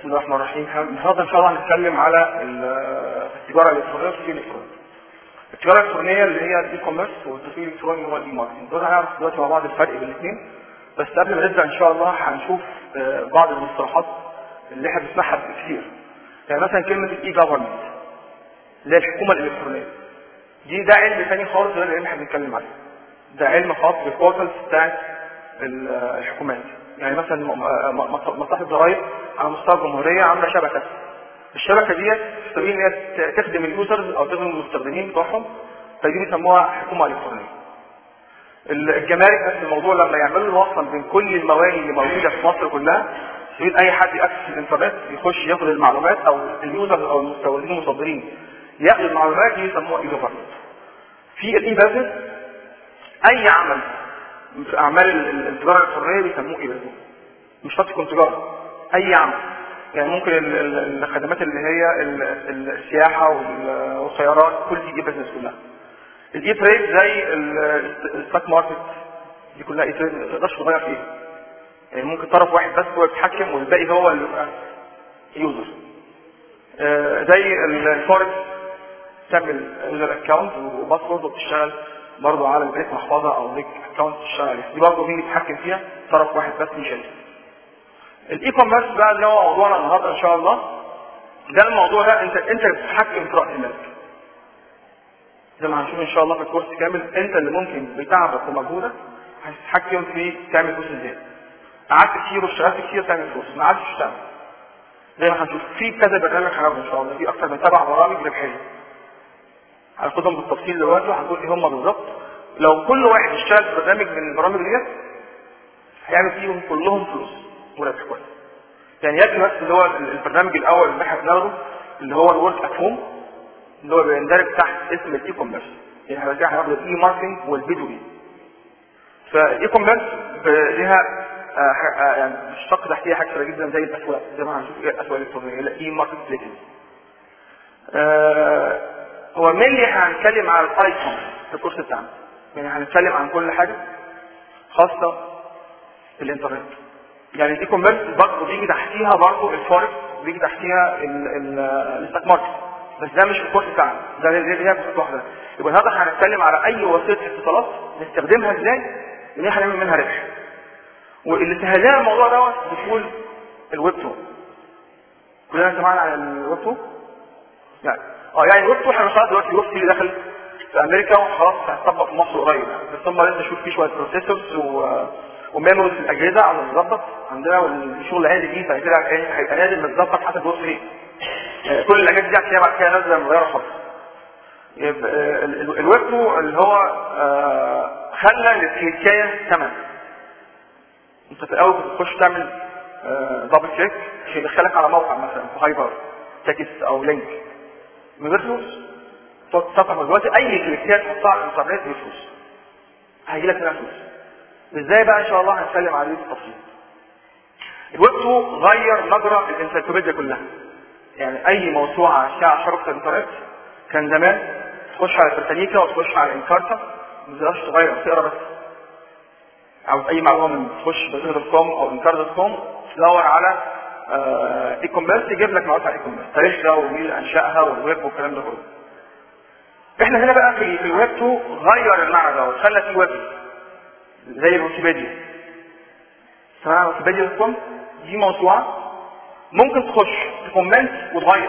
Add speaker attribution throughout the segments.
Speaker 1: بسم الله الرحمن الرحيم النهارده ان شاء الله هنتكلم على التجاره الالكترونيه والتسويق الالكتروني. التجاره الالكترونيه اللي هي الاي كوميرس والتسويق الالكتروني هو الاي ماركتنج دول هنعرف دلوقتي مع بعض الفرق بين الاثنين بس قبل ما نبدا ان شاء الله هنشوف بعض المصطلحات اللي احنا بنسمعها كتير يعني مثلا كلمه الاي جفرمنت اللي هي الحكومه الالكترونيه دي ده علم ثاني خالص غير اللي احنا بنتكلم عليه ده علم خاص بالبورتالز بتاعت الحكومات يعني مثلا مصلحه الضرائب على مستوى الجمهوريه عامله شبكه الشبكه ديت في سبيل ان هي تخدم اليوزرز او تخدم المستخدمين بتوعهم فدي بيسموها حكومه الكترونيه. الجمارك نفس الموضوع لما يعملوا الوصل بين كل المواني اللي موجوده في مصر كلها سبيل اي حد ياكسس الانترنت يخش ياخد المعلومات او اليوزرز او المستوردين المصدرين ياخدوا المعلومات دي يسموها اي جفرمنت. في الاي بزنس اي عمل في اعمال التجاره الالكترونيه بيسموه ايه بزنس مش شرط يكون تجاره اي عمل يعني ممكن الخدمات اللي هي السياحه والسيارات كل دي اي بزنس كلها الاي تريد زي الستوك ماركت دي كلها اي تريد ما تقدرش تغير فيها يعني ممكن طرف واحد بس هو يتحكم والباقي هو اللي يبقى يوزر آه زي الفوركس تعمل يوزر اكونت وباسورد وبتشتغل برضه على ليك محفظه او ليك اكونت تشتغل عليها دي برضه مين يتحكم فيها طرف واحد بس مش انت الاي كوميرس بقى اللي هو موضوعنا النهارده ان شاء الله ده الموضوع ده انت انت اللي بتتحكم في راس المالك زي ما هنشوف ان شاء الله في الكورس كامل انت اللي ممكن بتعبك ومجهودك هتتحكم في تعمل فلوس ازاي قعدت كتير واشتغلت كتير تعمل فلوس ما قعدتش تشتغل زي ما هنشوف في كذا برنامج هناخده ان شاء الله في اكثر من سبع برامج ربحيه هناخدهم بالتفصيل دلوقتي وهنقول ايه هم بالظبط لو كل واحد اشتغل في برنامج من البرامج ديت هيعمل فيهم كلهم فلوس وربح كويس يعني يكفي بس اللي هو البرنامج الاول اللي احنا بناخده اللي هو الورك ات هوم اللي هو بيندرج تحت اسم الاي كوميرس يعني احنا كده هناخد الاي ماركتنج والبي تو بي فالاي كوميرس ليها يعني مشتق تحتيها حاجه كتيره جدا زي الاسواق زي ما هنشوف ايه الاسواق الالكترونيه الاي ماركت بليسز هو مينلي هنتكلم على الايكون في الكورس بتاعنا يعني هنتكلم عن كل حاجه خاصه بالانترنت يعني الاي كوميرس برضه بيجي تحتيها برضه الفوركس بيجي تحتيها الستوك ماركت بس ده مش في الكورس بتاعنا ده اللي هي كورس واحده يبقى النهارده هنتكلم على اي وسيله اتصالات نستخدمها ازاي ان احنا نعمل منها ربح واللي سهل لنا الموضوع دوت دخول الويب 2 كلنا سمعنا عن الويب 2 يعني اه يعني الويب 2 احنا خلاص دلوقتي الويب 2 اللي دخل في امريكا وخلاص هيطبق في مصر قريب بس هم لازم نشوف فيه شويه بروسيسورز و وميموريز في الاجهزه على نظبط عندنا والشغل العادي دي بعد كده هيبقى لازم نظبط حسب الوصف ايه كل الاجهزه دي هتلاقيها بعد كده نازله مغيره خالص يبقى الويب 2 اللي هو خلى الكليكايه ثمن انت في الاول بتخش تعمل دبل كليك عشان يدخلك على موقع مثلا في هايبر تكست او لينك من غير فلوس تقعد تصفح دلوقتي اي كليكات تحطها على الانترنت بفلوس هيجي لك منها فلوس ازاي بقى ان شاء الله هنتكلم عليه بالتفصيل الويب 2 غير مجرى الانسيكلوبيديا كلها يعني اي موسوعه على شبكه الانترنت كان زمان تخش على بريتانيكا وتخش على انكارتا ما تقدرش تغير تقرا بس عاوز اي معلومه من تخش بريتانيكا دوت كوم او انكارتا دوت كوم تدور على اي كوميرس يجيب لك معلومات عن اي كوميرس تاريخها ومين انشاها والويب والكلام ده كله احنا هنا بقى في الويب 2 غير المعنى دوت خلى في ويب زي الويكيبيديا سمعنا ويكيبيديا دوت كوم دي موسوعه ممكن تخش تكومنت وتغير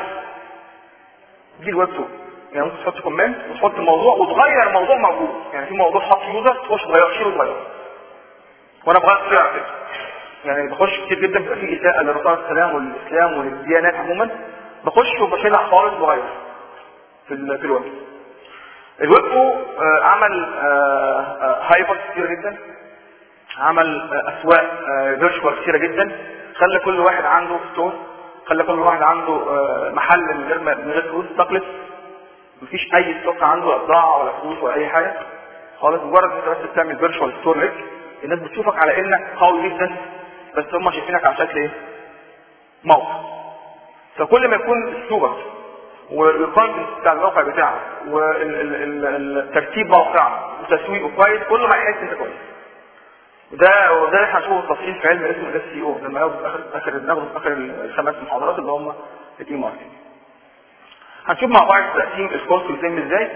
Speaker 1: دي الويب 2 يعني ممكن تحط كومنت وتحط موضوع وتغير موضوع موجود يعني في موضوع حط يوزر تخش تغير شيل وتغير وانا بغير كتير على فكره يعني بخش كتير جدا بيبقى في اساءه لرسول السلام والاسلام وللديانات عموما بخش وبشيلها خالص وبغير في ال في الويب الويب 2 عمل هايبر كتير جدا عمل اسواق فيرتشوال كتيره جدا خلى كل واحد عنده ستور خلى كل واحد عنده محل من غير من غير فلوس تقلص مفيش اي ستوك عنده لا بضاعه ولا فلوس ولا اي حاجه خالص مجرد انت بس بتعمل فيرتشوال ستور ليك الناس بتشوفك على انك قوي جدا بس هم شايفينك على شكل ايه؟ موقع فكل ما يكون اسلوبك والكونتنت بتاع الموقع بتاعك والترتيب موقعك وتسويقه كويس كل ما يحس انت كويس ده وده احنا هنشوفه التفصيل في علم اسمه الاس سي او لما ناخد اخر اخر ناخد اخر الخمس محاضرات اللي هم الاي ماركتنج هنشوف مع بعض تقسيم الكورس بيتم ازاي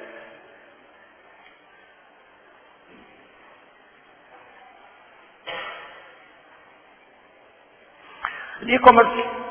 Speaker 1: الاي كوميرس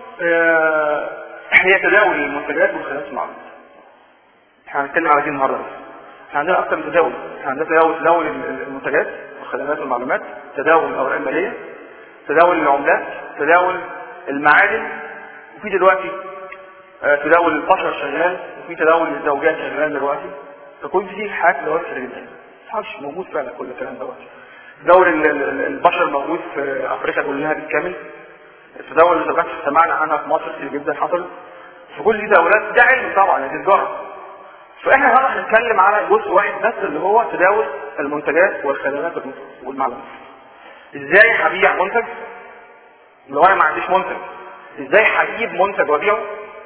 Speaker 1: هي تداول المنتجات والخدمات المعروضه احنا هنتكلم على دي النهارده بس احنا عندنا اكتر من تداول احنا عندنا تداول تداول المنتجات والخدمات والمعلومات تداول الاوراق الماليه تداول العملات تداول المعادن وفي دلوقتي آه، تداول البشر شغال وفي تداول الزوجات شغال دلوقتي فكل دي حاجات دلوقتي كتير جدا مش موجود فعلا كل الكلام دوت تداول ال- ال- البشر موجود في افريقيا كلها بالكامل التداول اللي دلوقتي سمعنا عنها في مصر كتير جدا حصل فكل دي دولات ده علم طبعا دي تجاره فاحنا النهارده هنتكلم على جزء واحد بس اللي هو تداول المنتجات والخدمات والمعلومات ازاي هبيع منتج لو انا ما عنديش منتج ازاي هجيب منتج وابيعه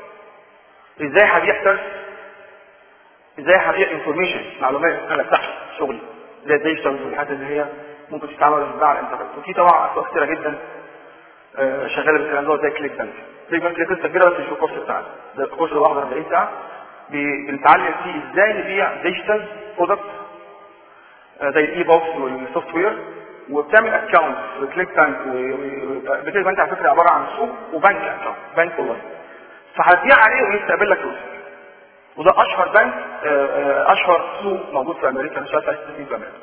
Speaker 1: ازاي هبيع سيرفيس ازاي هبيع انفورميشن معلومات انا بتاعتي شغلي زي الديجيتال والحاجات اللي هي ممكن تستعمل وتتباع على الانترنت وفي طبعا اسواق كتيره جدا آه، شغاله بالكلام ده زي كليك بانك كليك بانك ليه قصه كبيره بس مش في الكورس بتاعنا ده الكورس لوحده 40 ساعه بي- بنتعلم فيه ازاي نبيع ديجيتال برودكت زي الاي بوكس والسوفت وير وبتعمل اكونت وكليك بانك وكليك بانك على فكره عباره عن سوق وبنك اكونت بنك اونلاين فهتبيع عليه ويستقبل لك فلوس وده اشهر بنك آه، آه، اشهر سوق موجود في امريكا مش عارف اسمه في امريكا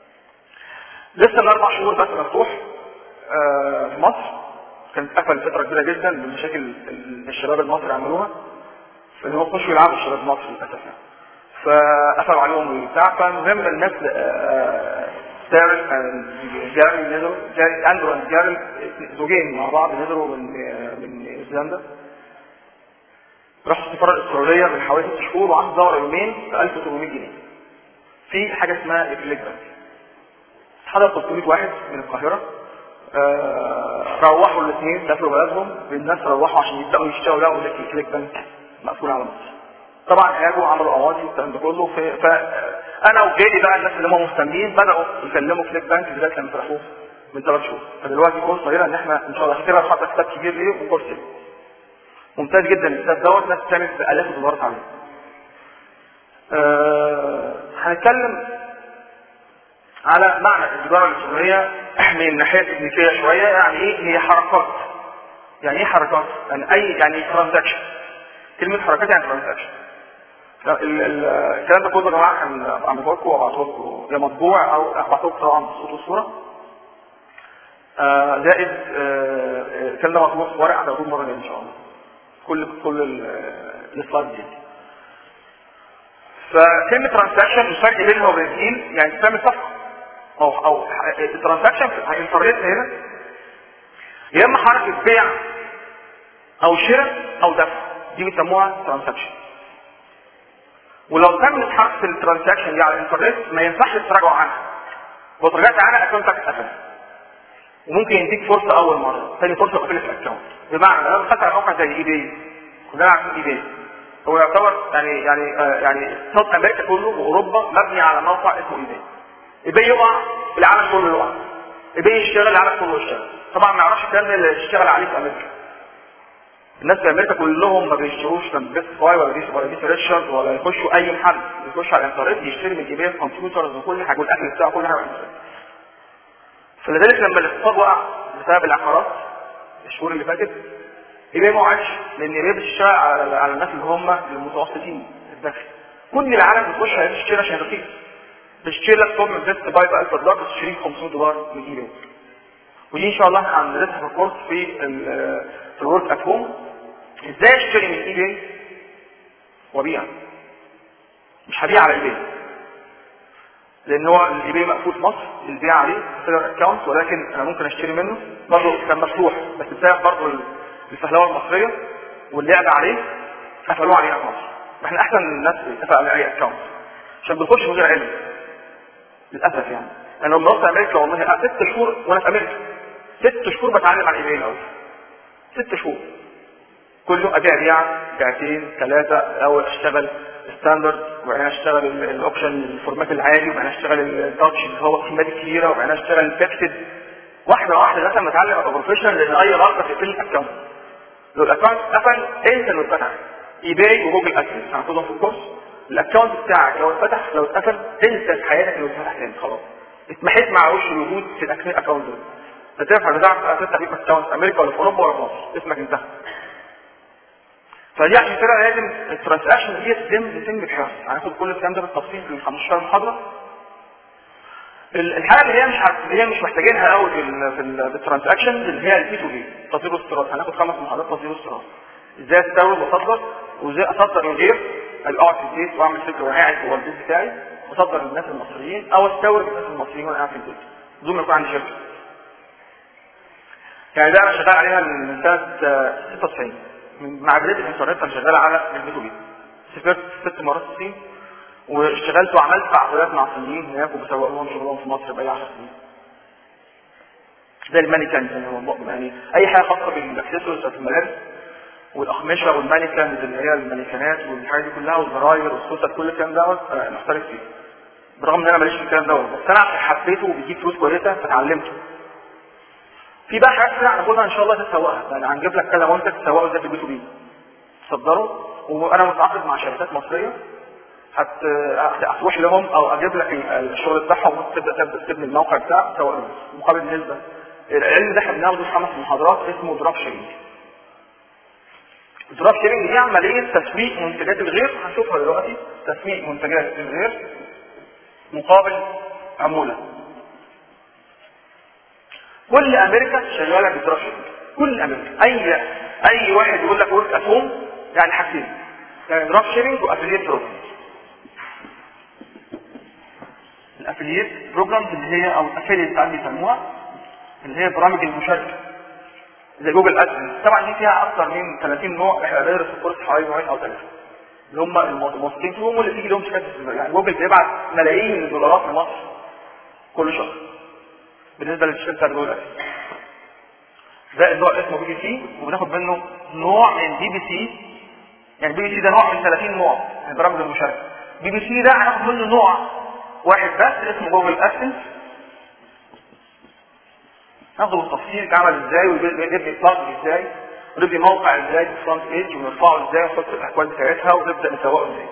Speaker 1: لسه من اربع شهور بس مفتوح آه، في مصر كانت قفل فتره كبيره جدا من مشاكل ال- الشباب المصري عملوها فان هم يخشوا يلعبوا الشباب المصري للاسف يعني فقفلوا عليهم البتاع فالمهم الناس آه، دارل جاري نزلوا جاري اندرو اند جاري زوجين مع بعض نزلوا من آه، من نيوزيلندا راحوا السفاره الاستراليه من حوالي ست شهور وقعدوا دورة يومين ب 1800 جنيه في حاجه اسمها الكليك بانك حضر 300 واحد من القاهره آه، روحوا الاثنين سافروا بلدهم الناس روحوا عشان يبداوا يشتغلوا لقوا لك الكليك بانك مقفول على مصر طبعا هاجوا عملوا قواضي والكلام ده كله ف... ف... انا وجالي بقى الناس اللي هم مهتمين بداوا يكلموا كليك بانك لغايه لما فتحوه من ثلاث شهور فدلوقتي كورس صغيره ان احنا ان شاء الله عشان كده حاطط كتاب كبير ليه وكورس ليه. ممتاز جدا الكتاب دوت ناس بتعمل الاف الدولارات عليه. أه... هنتكلم على معنى التجاره الالكترونيه من الناحيه التكنيكيه شويه يعني ايه هي حركات يعني ايه حركات؟ يعني اي يعني ترانزاكشن كلمه حركات يعني ترانزاكشن ال- ال- الكلام ده كله يا جماعه كان بعمله لكم وابعته لكم يا مطبوع او ابعته لكم طبعا بالصوت والصوره آه، زائد آه، آه، الكلام ده مطبوع في ورق هتاخدوه مره جايه ان شاء الله كل كل ال- السلايد دي فكلمه ترانزاكشن الفرق بينها وبين الدين يعني تعمل صفقه او او الترانزاكشن في الانترنت هنا يا اما حركه بيع او شراء او دفع دي بيسموها ترانزاكشن ولو تمت حركه الترانزاكشن دي على الانترنت ما ينفعش تراجع عنها لو تراجعت عنها اكونتك اتقفل وممكن يديك فرصه اول مره ثاني فرصه يقفل لك الاكونت بمعنى لو دخلت على موقع زي اي بي كلنا عارفين اي بي هو يعتبر يعني يعني آه يعني اقتصاد امريكا كله واوروبا مبني على موقع اسمه اي بي اي بي يقع العالم كله يقع اي بي يشتغل العالم كله يشتغل طبعا ما يعرفش الكلام ده اللي يشتغل عليه في امريكا الناس في امريكا كلهم ما بيشتروش من بيست باي ولا بيست ولا بيست ريتشارد ولا يخشوا اي محل يخش على الانترنت يشتري من ايباي كمبيوترز وكل حاجه والاكل بتاعه كل حاجه على الانترنت فلذلك لما الاقتصاد وقع بسبب العقارات الشهور اللي فاتت ايباي ما وقعش لان ايباي بتشتغل على على الناس اللي هم المتوسطين الدخل كل العالم بتخش هتشتري عشان رخيص بتشتري لك طب من بيست باي ب 1000 دولار بتشتريه ب 500 دولار من ايباي ودي ان شاء الله هندرسها في الكورس في ال- في الورك ات هوم ازاي اشتري من اي باي وابيع مش هبيع على اي باي لان هو الاي باي مقفول في مصر البيع عليه سيلر اكونت ولكن انا ممكن اشتري منه برضه كان مفتوح بس بسبب برضه الفهلوه المصريه واللعب عليه قفلوه علينا في مصر احنا احسن الناس اتفق على اي اكونت عشان بنخش من غير علم للاسف يعني انا لما رحت امريكا والله قعدت ست شهور وانا في امريكا ست شهور بتعلم على الايميل الاول ست شهور كل يوم ابيع بيعه بيعتين ثلاثه او اشتغل ستاندرد وبعدين اشتغل ال- الاوبشن الفورمات العالي وبعدين اشتغل التاتش اللي هو كلمات كبيره وبعدين اشتغل التكستد واحده واحده لغايه ما اتعلم ابقى بروفيشنال لان اي غلطه تقفل الاكونت لو الاكونت اتقفل انسى انه اتفتح اي باي وجوجل ادسنس هناخدهم في الكورس الاكونت بتاعك لو اتفتح لو اتقفل انسى في حياتك انه اتفتح تاني خلاص اتمحيت مع وش الوجود في الاكونت دول هتعرف هتعرف تفتح بيه اكونت في امريكا ولا في اوروبا ولا في مصر اسمك انتهى فدي عشان كده لازم الترانزاكشن دي تتم تتم بحرص هناخد كل الكلام ده بالتفصيل في ال 15 محاضره ال- الحاجه اللي هي مش عارف- اللي هي مش محتاجينها قوي في ال في ال- في الترانزاكشن اللي هي البي تو بي تصدير واستيراد هناخد خمس محاضرات تصدير واستيراد ازاي استورد واصدر وازاي اصدر من غير اقعد في البيت واعمل فكره وانا قاعد جوه البيت بتاعي واصدر للناس المصريين او استورد للناس المصريين وانا قاعد في البيت بدون ما يكون عندي شركه يعني ده انا شغال عليها من سنه آه، 96 من مع بدايه الانترنت انا شغال على البي تو بي سافرت ست مرات الصين واشتغلت وعملت تعاقدات مع صينيين هناك وبسوق لهم شغلهم في مصر بقالي 10 سنين زي المانيكان زي ما بقول يعني اي حاجه خاصه بالاكسسوارز بتاعت الملابس والاقمشه والمانيكان اللي هي المانيكانات والحاجات دي كلها والزراير والسوست كل الكلام دوت آه، محترف فيه برغم ان انا ماليش في الكلام دوت بس انا عشان حبيته وبيجيب فلوس كويسه فتعلمته في بقى حاجات كده هناخدها ان شاء الله تسوقها يعني هنجيب لك كذا منتج تسوقه ازاي في البي تو بي تصدره وانا متعاقد مع شركات مصريه هت هتروح لهم او اجيب لك الشغل بتاعهم وتبدا تبدا تبني الموقع بتاعك تسوق لهم مقابل نسبه العلم ده احنا بناخده في خمس محاضرات اسمه دروب شيرنج الدروب شيرنج دي عمليه تسويق منتجات الغير هنشوفها دلوقتي تسويق منتجات الغير مقابل عموله كل امريكا شغاله بالدروب شيرنج كل امريكا اي اي واحد يقول لك ورك ات هوم يعني حاجتين يعني دروب شيرنج وافليت بروجرام الافليت بروجرامز اللي هي او الافليت ساعات بيسموها اللي هي برامج المشاركه زي جوجل ادسنس طبعا دي فيها اكثر من 30 نوع احنا بندرس في الكورس حوالي نوعين او ثلاثه اللي هم الموثقين فيهم واللي تيجي لهم شهاده استثمار. يعني جوجل بيبعت ملايين من الدولارات لمصر كل شهر بالنسبه للشركه بتاعت جوجل ادسنس ده النوع اللي اسمه بي بي سي وبناخد منه نوع من بي بي سي يعني بي بي سي ده نوع من 30 نوع من برامج المشاركه بي بي سي ده هناخد منه نوع واحد بس اسمه جوجل ادسنس ناخده بالتفصيل اتعمل ازاي ونبني بلاج ازاي ونبني موقع ازاي بالفرونت بيج ونرفعه ازاي ونحط الاكواد بتاعتها ونبدا نسوقه ازاي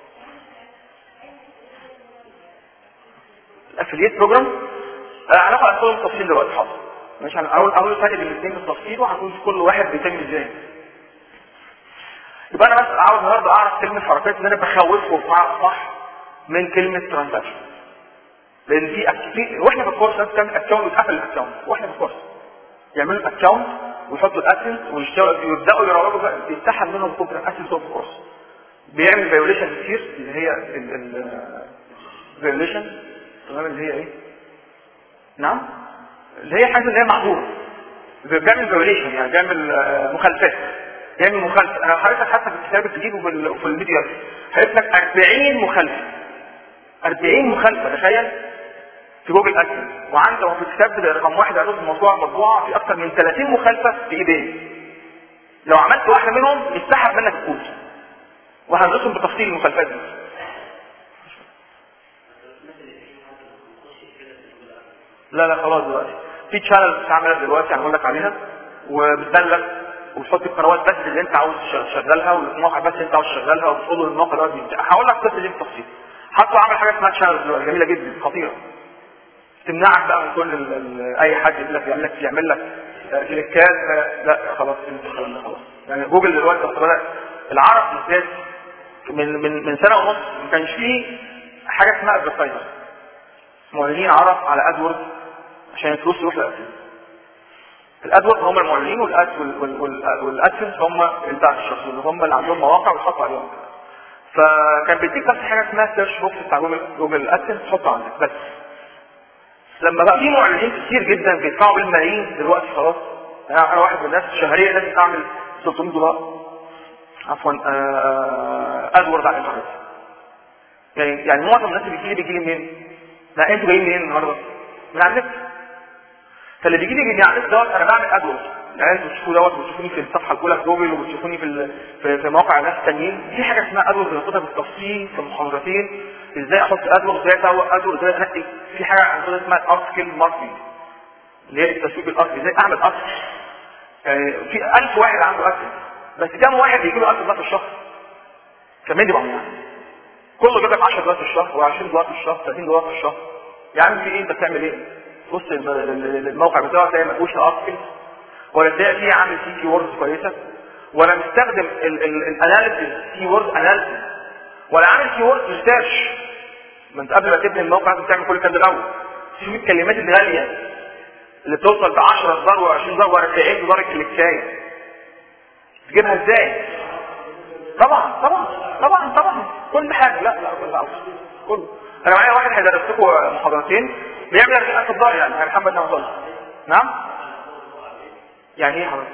Speaker 1: الافليت بروجرام هناخد على كل التفصيل دلوقتي حاضر ماشي هنقول اول فرق بين الاثنين بالتفصيل وهنقول كل واحد بيتم ازاي يبقى انا بس عاوز النهارده اعرف كلمه حركات ان انا بخوفكم بمعنى صح من كلمه ترانزاكشن لان في في واحنا في الكورس ناس تعمل اكونت وتقفل الاكونت واحنا في الكورس يعملوا اكونت ويحطوا الاسنس ويشتغلوا ويبداوا يروجوا بقى بيتسحب منهم كوبري الاسنس في الكورس بيعمل فيوليشن كتير اللي هي الفيوليشن تمام اللي هي ايه؟ نعم اللي هي حاجه اللي هي معذوره بيعمل فيوليشن يعني بيعمل آه، مخالفات بيعمل مخالفه انا حضرتك حتى في الكتاب اللي تجيبه في ال- في الميديا هيقول لك 40 مخالفه 40 مخالفه تخيل في جوجل ادسنس وعنده في الكتاب ده رقم واحد عروض الموضوع مطبوعه في اكثر من 30 مخالفه في ايباي لو عملت واحده منهم يسحب منك الكود وهندرسهم بتفصيل المخالفات دي لا لا خلاص دلوقتي في تشانل بتعملها دلوقتي هنقول لك عليها وبتبان لك وتحط القنوات بس اللي انت عاوز تشغلها والمواقع بس اللي انت عاوز تشغلها وتقول له الموقع ده بيبدأ. هقول لك القصه دي بالتفصيل حتى عامل حاجه اسمها تشانل دلوقتي جميله جدا خطيره تمنعك بقى من كل ال ال اي حد يقول لك يعمل لك يعمل لك آه، كليكات آه، لا خلاص انت الكلام ده خلاص يعني جوجل دلوقتي اصل بدأ العرب بالذات من من من سنه ونص ما كانش فيه حاجه اسمها ادفرتايزر معلنين عرب على ادورد عشان الفلوس تروح للادسنس الادورد هم المعلنين والاد وال- وال- وال- والادسنس هم بتاع الشخص اللي هم اللي عندهم مواقع ويحطوا عليهم فكان بيديك بس حاجه اسمها سيرش بوكس بتاع جوجل جوجل ادسنس تحطه عندك بس لما بقى في معلنين كتير جدا بيدفعوا بالملايين دلوقتي خلاص يعني انا واحد من الناس شهريا لازم اعمل 600 دولار عفوا ادورد على الانترنت يعني يعني معظم الناس اللي بيجي لي بيجي لي منين؟ لا انتوا جايين منين النهارده؟ من على النت فاللي بيجي لي من على النت دوت انا بعمل ادورد يعني انتوا بتشوفوا دوت وبتشوفوني في الصفحه الاولى في جوجل وبتشوفوني في ال- في, في مواقع ناس تانيين في حاجه اسمها ادورز بناخدها بالتفصيل في محاضرتين ازاي احط ادورز ازاي اسوق ادورز ازاي انقي في حاجه عندنا اسمها ارتكل ماركتنج اللي هي التسويق الارضي ازاي اعمل ارتكل يعني في 1000 واحد عنده ارتكل بس كم واحد بيجي له ارتكل في الشهر كمان دي بقى كله جاب لك 10 دولار في الشهر و20 دولار في الشهر 30 دولار في الشهر يا عم في ايه انت بتعمل ايه؟ بص الم- ال- الموقع بتاعه تلاقي ما فيهوش ارتكل ولا تلاقي فيه عامل فيه كي ووردز كويسه ولا مستخدم الاناليسيس كي وورد اناليسيس ولا عامل كي وورد ريسيرش ما انت قبل ما تبني الموقع لازم تعمل كل الكلام ده الاول شوف الكلمات الغاليه اللي بتوصل ب 10 دولار و20 دولار و40 دولار الكليكايه تجيبها ازاي؟ طبعا طبعا طبعا طبعا كل حاجه لا لا لا كله انا معايا واحد هيدرس لكم محاضرتين بيعمل 40000 دولار يعني يعني محمد نعم دولار نعم يعني ايه حضرتك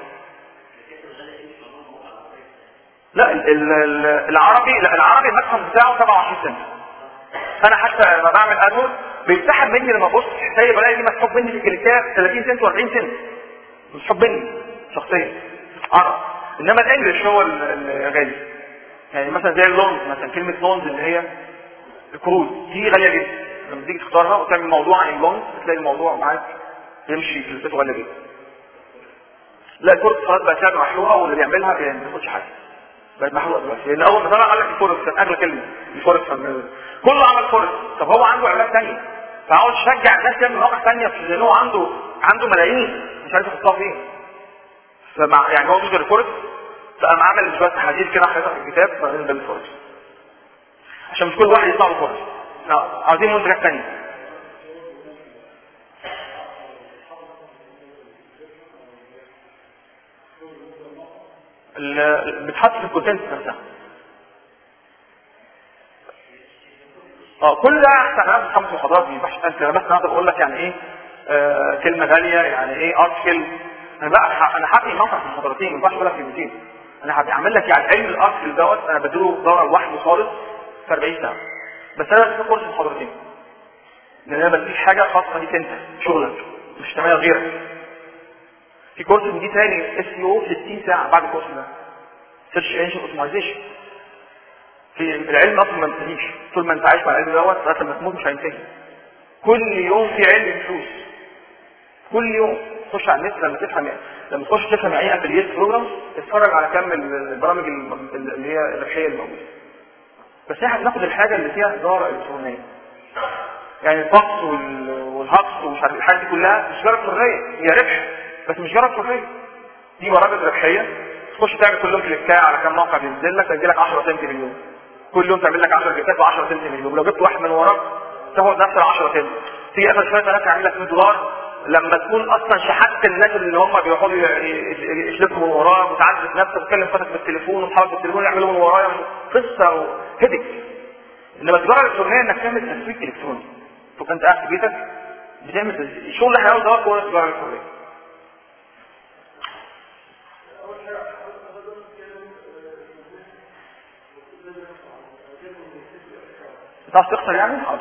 Speaker 1: لا ال ال ال العربي لا العربي المدخل بتاعه 27 سنه انا حتى لما بعمل ادور بيتسحب مني لما ابص تلاقي بلاقي دي مسحوب مني في الكليكات 30 سنت و40 سنت مسحوب مني شخصيا عرب انما الانجليش هو ال- الغالي يعني مثلا زي اللونز مثلا كلمه لونز اللي هي الكروز دي غاليه جدا لما تيجي تختارها وتعمل موضوع عن اللونز تلاقي الموضوع معاك يمشي في الفيتو غاليه جدا لا الكورس خلاص بقى سعر محلوقه واللي بيعملها يعني ما بياخدش حاجه بقت محلوقه دلوقتي لان اول ما طلع قال لك الفوركس كان اغلى كلمه الفوركس كان- كله عمل فوركس طب هو عنده عملات ثانيه فعاوز يشجع الناس تعمل مواقع ثانيه لان هو عنده عنده ملايين مش عارف يحطها فين فمع يعني هو يوزر الفوركس فقام عمل شويه تحديث كده حاططها في الكتاب فقال ده الفوركس عشان مش كل واحد يطلع له فوركس لا عاوزين منتجات ثانيه ال- بتحط في الكونتنت نفسها اه كل ده احسن ناس خمس محاضرات ما ينفعش انت بس انا بقول لك يعني ايه آه كلمه غاليه يعني ايه ارتكل انا بقى ح- انا حقي موقع في محاضرتين ما ينفعش اقول لك كلمتين انا هعمل لك يعني علم الارتكل دوت انا بديله دوره لوحده خالص في 40 ساعه بس انا في كورس محاضرتين لان انا بديك حاجه خاصه بيك انت شغلك مش تمام غيرك في كورس من دي تاني اس او 60 ساعه بعد الكورس ده سيرش انجن اوتومايزيشن في العلم اصلا ما انتهيش طول ما انت عايش مع العلم دوت لغايه لما تموت مش هينتهي كل يوم في علم فلوس كل يوم تخش على النت لما تفهم لما تخش تفهم يعني ايه افلييت بروجرام اتفرج على كم البرامج الم- اللي هي الربحيه اللي موجوده بس احنا بناخد الحاجه اللي فيها اداره الكترونيه يعني الطقس وال- والهقص ومش عارف الحاجات دي كلها مش جرب حريه هي ربح بس مش جرب حريه دي برامج ربحيه تخش تعمل كل يوم كليكايه على كام موقع بينزل لك تجي لك 10 سنت في اليوم كل يوم تعمل لك 10 كليكات ب 10 سنت في اليوم لو جبت واحد من وراك تاخد نفس ال 10 سنت تيجي اخر شويه ثلاثه يعمل لك 100 دولار لما تكون اصلا شحت الناس اللي هم بيقعدوا ي- يشلفوا من وراك وتعذب نفسك وتكلم فتك بالتليفون وتحرك بالتليفون يعملوا من ورايا قصه وهدك انما التجاره الالكترونيه انك تعمل تسويق الكتروني تبقى انت قاعد في بيتك بتعمل تسويق. الشغل اللي احنا عاوزه دوت هو التجاره الالكترونيه تعرف تخسر يعني؟ حاضر.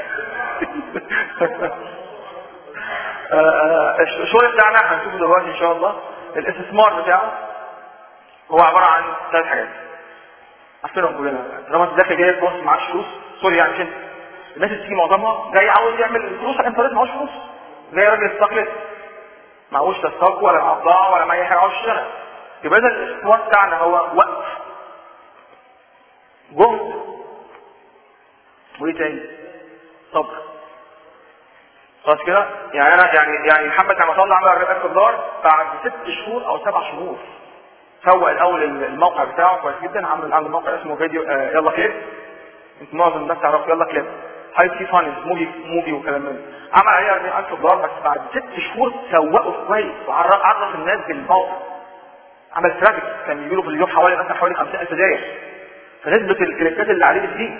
Speaker 1: آه، آه، الشغل بتاعنا هنشوفه دلوقتي ان شاء الله الاستثمار بتاعه هو عباره عن ثلاث حاجات عارفينهم كلنا طالما انت داخل جاي في مصر معكش فلوس سوري يعني عشان الناس اللي بتيجي معظمها جاي عاوز يعمل فلوس على الانترنت معهوش فلوس زي راجل استقلت معهوش لا ستوك ولا مع بضاعه ولا مع اي حاجه عاوز يشتغل يبقى اذا الاستثمار بتاعنا هو وقت جهد وايه تاني؟ صبر خلاص كده يعني انا يعني يعني محمد لما طلع عمل 40000 دولار بعد ست شهور او سبع شهور سوق الاول الموقع بتاعه كويس جدا عمل عمل موقع اسمه فيديو آه يلا كليب انت معظم الناس تعرف يلا كليب هاي سي فانز موفي موفي وكلام من ده. عمل عليه 40000 دولار بس بعد ست شهور سوقه كويس وعرف عرف الناس بالموقع عمل ترافيك كان بيجيله في اليوم حوالي مثلا حوالي 50000 دقيقه فنسبه الكليكات اللي عليه بتزيد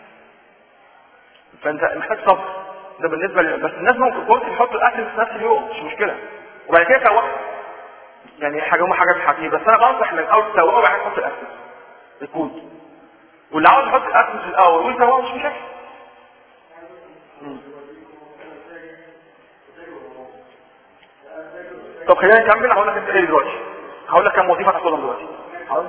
Speaker 1: فانت محتاج صبر ده بالنسبه ل... بس الناس ممكن كورس يحط الاكل في نفس اليوم مش مشكله وبعد كده توقف يعني حاجه هم حاجات حقيقيه بس انا بنصح من الاول تسوقه وبعد كده تحط الاكل الكود واللي عاوز يحط الاكل في الاول ويسوقه مش مشاكل مم. طب خلينا نكمل هقول لك انت ايه دلوقتي هقول لك كم وظيفه تاخدهم دلوقتي حاضر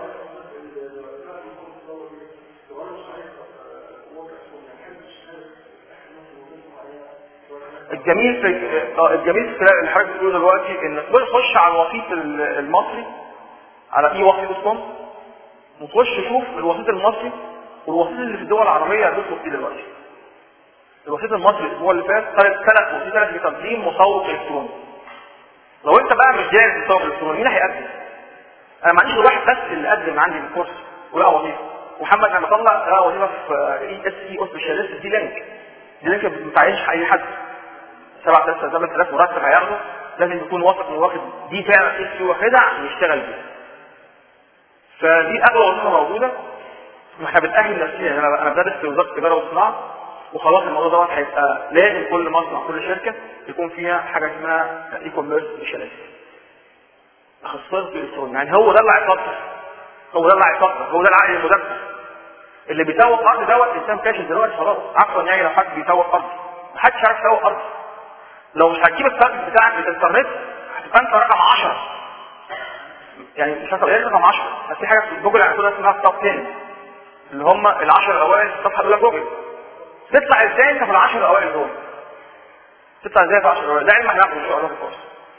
Speaker 1: الجميل في اه الجميل في اللي حضرتك بتقوله دلوقتي ان تخش على الوسيط المصري على اي وسيط دوت كوم وتخش تشوف الوسيط المصري والوسيط اللي في الدول العربيه هتطلب ايه دلوقتي الوسيط المصري الاسبوع اللي فات ثلاث ثلاث وسيطات لتقديم مسوق الكتروني لو انت بقى مش جاهز للمسوق الالكتروني مين هيقدم؟ انا ما عنديش غير واحد بس اللي قدم عندي الكورس ولقى وظيفه محمد لما طلع لقى وظيفه في اي اس اي او سبيشاليست دي لينك دي لينك ما بتعينش اي حد 7000 8000 مرتب هياخده لازم يكون واثق انه واخد دي فعلا اس واخدها عشان يشتغل بيها فدي اغلى وظيفه موجوده واحنا بنأهل نفسنا انا انا بدرس في وزاره التجاره والصناعه وخلاص الموضوع دوت هيبقى لازم كل مصنع كل شركه يكون فيها حاجه اسمها اي كوميرس سبيشاليست اخصائي في الالكترون يعني هو ده اللي هيفكر هو ده اللي هيفكر هو ده العقل المدبر اللي بيسوق ارض دوت انسان فاشل دلوقتي خلاص عفوا يعني لو حد بيسوق ارض محدش عارف يسوق ارض لو مش هتجيب السيرفيس بتاعك في الانترنت هتبقى انت رقم 10 يعني مش هتبقى رقم 10 بس في حاجه في جوجل هتكون اسمها توب 10 اللي هم ال10 الاوائل في الصفحه الاولى جوجل تطلع ازاي انت في ال10 الاوائل دول تطلع ازاي في ال10 الاوائل ده علم هناخده ان شاء الله في الكورس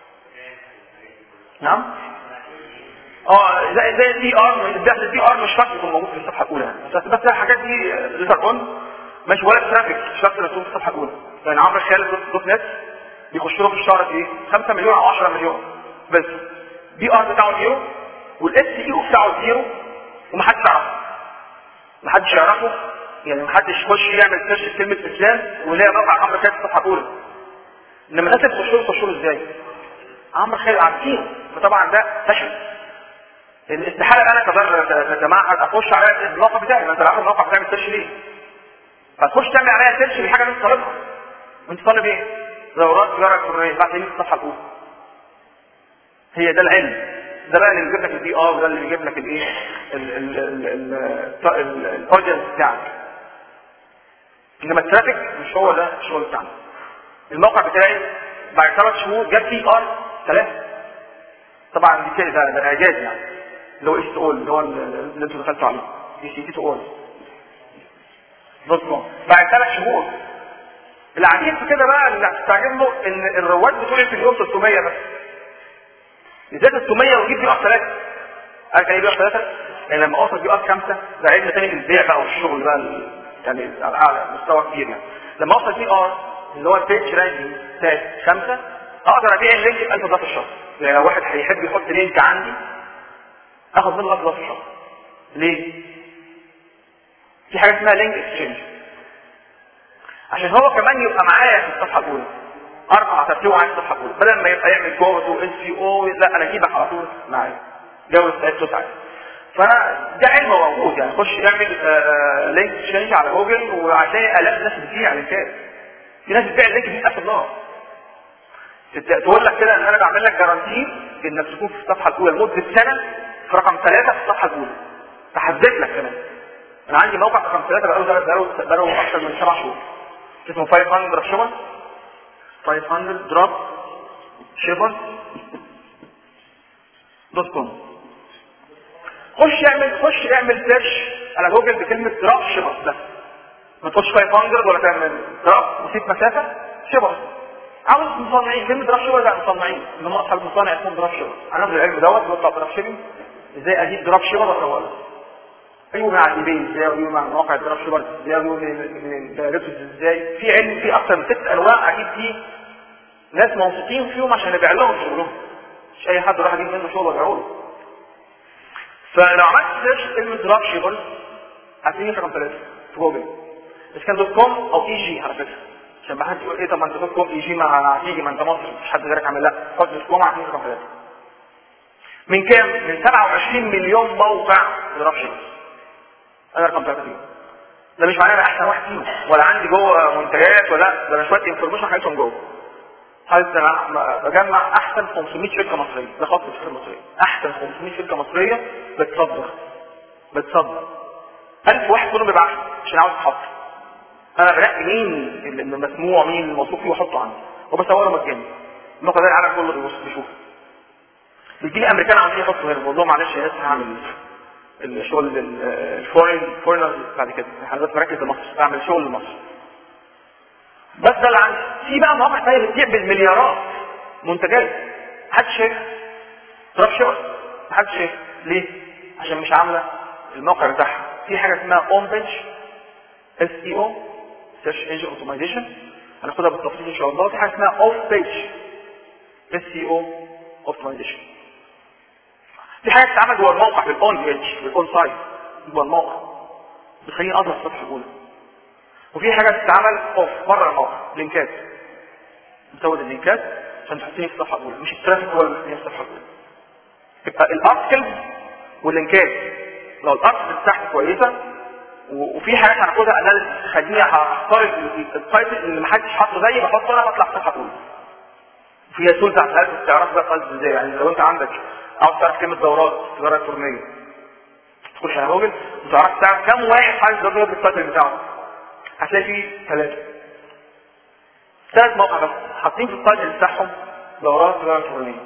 Speaker 1: نعم اه زي زي الدي ار البحث الدي ار مش شرط يكون موجود في الصفحه الاولى بس بس الحاجات دي ليتر اون مش ولا ترافيك مش شرط يكون في الصفحه الاولى يعني عمرو خالد دوت, دوت نت بيخش له في الشهر في ايه 5 مليون او 10 مليون بس دي ار بتاعه زيرو والاس اي او بتاعه زيرو ومحدش يعرفه محدش يعرفه يعني محدش يخش يعمل سيرش في كلمه اسلام ويلاقي موقع عمرو خالد في الصفحه الاولى انما الناس اللي بتخش له تخش له ازاي؟ عمرو خالد عارفين فطبعا ده فشل لان استحاله انا كبر كجماعه اخش على الموقع بتاعي ما انت عارف الموقع بتاعي سيرش ليه؟ فتخش تعمل عليها سيرش لحاجه انت طالبها وانت طالب ايه؟ دورات تجاره الكترونيه بعد في الصفحه الاولى هي ده العلم ده بقى اللي بيجيب لك البي ار وده اللي بيجيب لك الايه الاودينس بتاعك انما الترافيك مش هو ده الشغل بتاعنا الموقع بتاعي بعد ثلاث شهور جاب بي ار ثلاثه طبعا دي كده ده, ده اعجاز يعني اللي هو ايش تقول اللي هو اللي انتوا دخلتوا عليه دي سي تي تقول دوت كوم بعد ثلاث شهور العجيب في كده بقى اللي هتستعجب له ان الرواد بتوعي في اليوم 300 بس ازاي 300 ويجيب بي ار 3 عارف يعني بي ار 3 يعني لما اوصل بي ار 5 ده علم تاني بالبيع بقى والشغل بقى يعني على اعلى مستوى كبير يعني لما اوصل بي ار اللي هو البيج رانكينج بتاعت 5 اقدر ابيع اللينك ب 1000 دولار في الشهر يعني لو واحد هيحب يحط لينك عندي اخد منه 1000 دولار في الشهر ليه؟ في حاجه اسمها لينك اكسشينج عشان هو كمان يبقى معايا في الصفحه الاولى ارفع ترتيبه على الصفحه الاولى بدل ما يبقى يعمل كود وان سي او لا انا اجيبك على طول معايا جوز ساعتته ساعتها فانا ده علم موجود يعني خش اعمل آه لينك اكسشينج على جوجل وعشان الاف ناس بتبيع لينكات في ناس بتبيع اللينك ب 1000 دولار تقول لك كده ان انا بعمل لك جارانتي انك تكون في الصفحه الاولى لمده سنه في رقم ثلاثه في الصفحه الاولى تحدد لك كمان انا عندي موقع رقم ثلاثه بقاله بقاله بقاله اكثر من سبع شهور اسمه 500 دروب شيبر 500 دروب شيبر دوت كوم خش اعمل خش اعمل سيرش على جوجل بكلمه دروب شيبر بس ما تخش 500 ولا تعمل دروب وسيب مسافه شيبر عاوز مصنعين كلمه دروب شيبر لا مصنعين اللي هم اصحاب المصانع اسمهم دروب شيبر انا العلم دوت بطلع دروب شيبنج ازاي اجيب دروب شيبر واسوق له ايوه مع الايباي ازاي ايوه مع مواقع الدروب شيبر ازاي ايوه من الدايركتورز ازاي في علم في اكثر من ست انواع اكيد في ناس موثوقين فيهم عشان يبيع لهم شغلهم مش اي حد راح يجيب منه شغل ويبيعه له فلو عملت سيرش كلمه دروب شيبر هتلاقيه رقم ثلاثه في جوجل بس كان دوت كوم او اي جي على فكره عشان ما حد يقول ايه طب ما انت دوت كوم اي جي ما هتيجي ما انت مصري مش حد غيرك عامل لا خد دوت كوم هتلاقيه رقم ثلاثه من كام؟ من 27 مليون موقع دروب شيبر انا رقم ثلاثة فيهم ده مش معناه انا احسن واحد فيهم ولا عندي جوه منتجات ولا ده انا شويه انفورميشن حاجتهم جوه حاسس انا بجمع احسن 500 شركه مصريه ده خط الشركه المصريه احسن 500 شركه مصريه بتصدر بتصدر 1000 واحد كلهم بيبقى احسن عشان عاوز يتحط انا بنقي مين اللي مسموع مين الموثوق فيه واحطه عندي وبصوره مجاني الموقع ده العالم كله بيبص بيشوف بيجي لي امريكان عايزين يحطوا هنا بقول لهم معلش يا اسف هعمل الشغل الفورين فورينرز بعد كده احنا بس مركز لمصر بعمل شغل لمصر بس ده اللي عندي في بقى مواقع ثانيه بتبيع بالمليارات منتجات محدش شايفها دروب شيبر محدش شايفها ليه؟ عشان مش عامله الموقع بتاعها في حاجه اسمها اون بيج اس اي او سيرش انجن اوتومايزيشن هناخدها بالتفصيل ان شاء الله في حاجه اسمها اوف بيج اس اي او اوبتمايزيشن في حاجه بتتعمل جوه الموقع بالاون بيج بالاون سايت جوه الموقع بتخليني اظهر الصفحه الاولى وفي حاجه بتتعمل اوف بره الموقع لينكات نزود اللينكات عشان تحطيني في الصفحه الاولى مش الترافيك هو اللي في الصفحه الاولى يبقى الارتكلز واللينكات لو الارتكلز بتاعتي كويسه وفي حاجات هناخدها اناليسيس تخليني هختار التايتل اللي محدش حاطه زيي بحطه انا بطلع الصفحه الاولى فيها تول بتاعت الالف تعرف بقى قصد ازاي يعني لو انت عندك عاوز تعرف كلمه دورات تجاره الكترونيه تخش على جوجل وتعرف تعرف كم واحد حاجز دورات بالتايتل بتاعه هتلاقي فيه ثلاثه ثلاث مواقع بس حاطين في التايتل بتاعهم دورات تجاره الكترونيه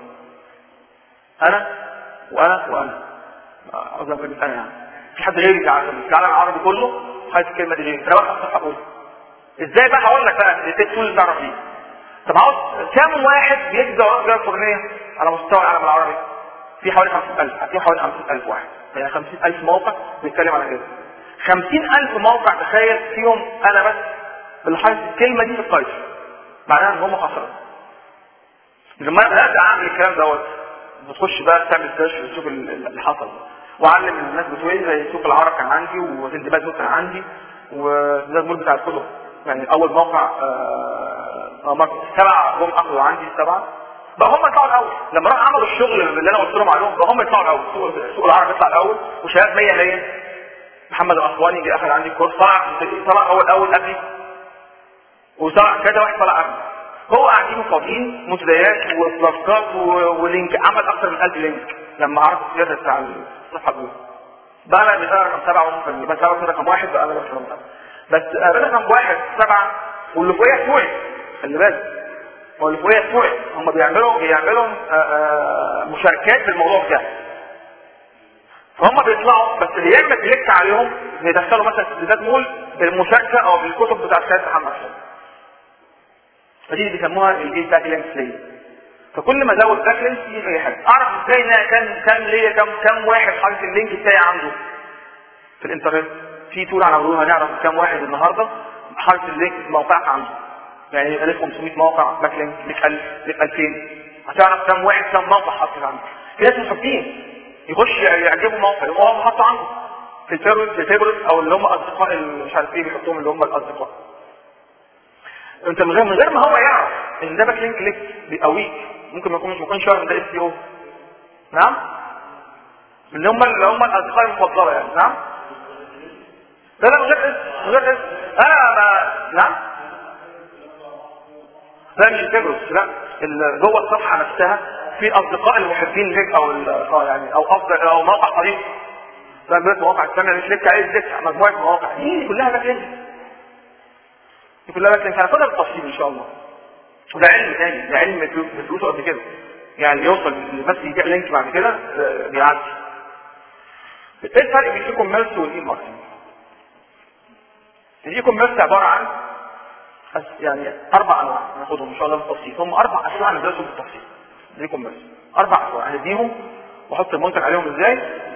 Speaker 1: انا وانا وانا عاوز اقول انا يعني في حد غيري في العالم العربي كله خايف الكلمه دي ليه؟ تروح الصفحه الاولى ازاي بقى هقول لك بقى التول اللي تعرف ليه طب عاوز كم واحد بيدي دورات تجاره الكترونيه على مستوى العالم العربي في حوالي 50000 هتلاقي حوالي 50000 واحد يعني 50000 موقع بيتكلم على كده 50000 موقع تخيل فيهم انا بس اللي حاطط الكلمه دي في التايتل معناها ان هم خسروا لما انا بدات اعمل الكلام دوت بتخش بقى تعمل سيرش وتشوف اللي حصل واعلم الناس بتوع زي سوق العرب كان عندي وزندباد كان عندي وزندباد مول بتاع الكتب يعني اول موقع آه سبعه هم اخذوا عندي السبعه بقى هم يطلعوا الاول لما راح عملوا الشغل اللي انا قلت لهم عليهم بقى هم يطلعوا الاول سوق, سوق العرب يطلع الاول وشهادات 100 100 محمد الاسواني جه اخذ عندي كورس طلع طلع اول اول قبلي وطلع كذا واحد طلع قبلي هو قاعدين فاضيين منتديات وبلاستات ولينك عمل اكثر من 1000 لينك لما عرف السر بتاع الصفحه الاولى بقى انا مثلا رقم سبعه ممكن بس انا رقم واحد بقى انا رقم سبعه بس رقم واحد سبعه واللي فوقيها بتوعي خلي بالك هو اللي فوقيها بتوعي هم بيعملوا بيعملوا مشاركات في الموضوع بتاعي فهم بيطلعوا بس اللي يعمل كليك عليهم بيدخلوا مثلا سداد مول بالمشاركه او بالكتب بتاعت سيد محمد صلى فدي اللي بيسموها الايه باك لينك ليا فكل ما ازود باك لينك يجي اي حاجه اعرف ازاي ان كان كان ليا كم كم واحد حاطط اللينك بتاعي عنده في الانترنت في تول عملوها نعرف كم واحد النهارده حاطط اللينك في موقعك عنده يعني يبقى لك 500 موقع باك لينك لك 1000 لك 2000 هتعرف كم واحد كم موقع حاطط عنده في ناس محبين يخش يعجبه موقع يقوم هو حاطه عنده في الفيرورز في الفيرورز او اللي هم اصدقاء مش عارف ايه بيحطوهم اللي هم الاصدقاء انت من غير من غير ما هو يعرف ان ده باك لينك ليك بيقويك ممكن ما يكونش ما يكونش عارف ده اس او نعم اللي هم اللي هم الاصدقاء المفضله يعني نعم لا لا من غير اسم من غير اسم انا ما نعم لا مش الفيبروس لا جوه الصفحه نفسها في اصدقاء المحبين ليك او اه يعني او افضل او موقع قريب زي ما مواقع السنه مش لك عايز لك مجموعه مواقع دي كلها باك لينك دي كلها باك لينك هناخدها بالتفصيل ان شاء الله وده علم تاني ده علم بفلوسه قد كده يعني يوصل بس يبيع لينك بعد كده بيعدي ايه الفرق بين الاي كوميرس والاي ماركتنج؟ الاي كوميرس عباره عن يعني اربع انواع ناخدهم ان شاء الله بالتفصيل هم اربع انواع ندرسهم بالتفصيل الاي كوميرس اربع انواع هنديهم واحط المنتج عليهم ازاي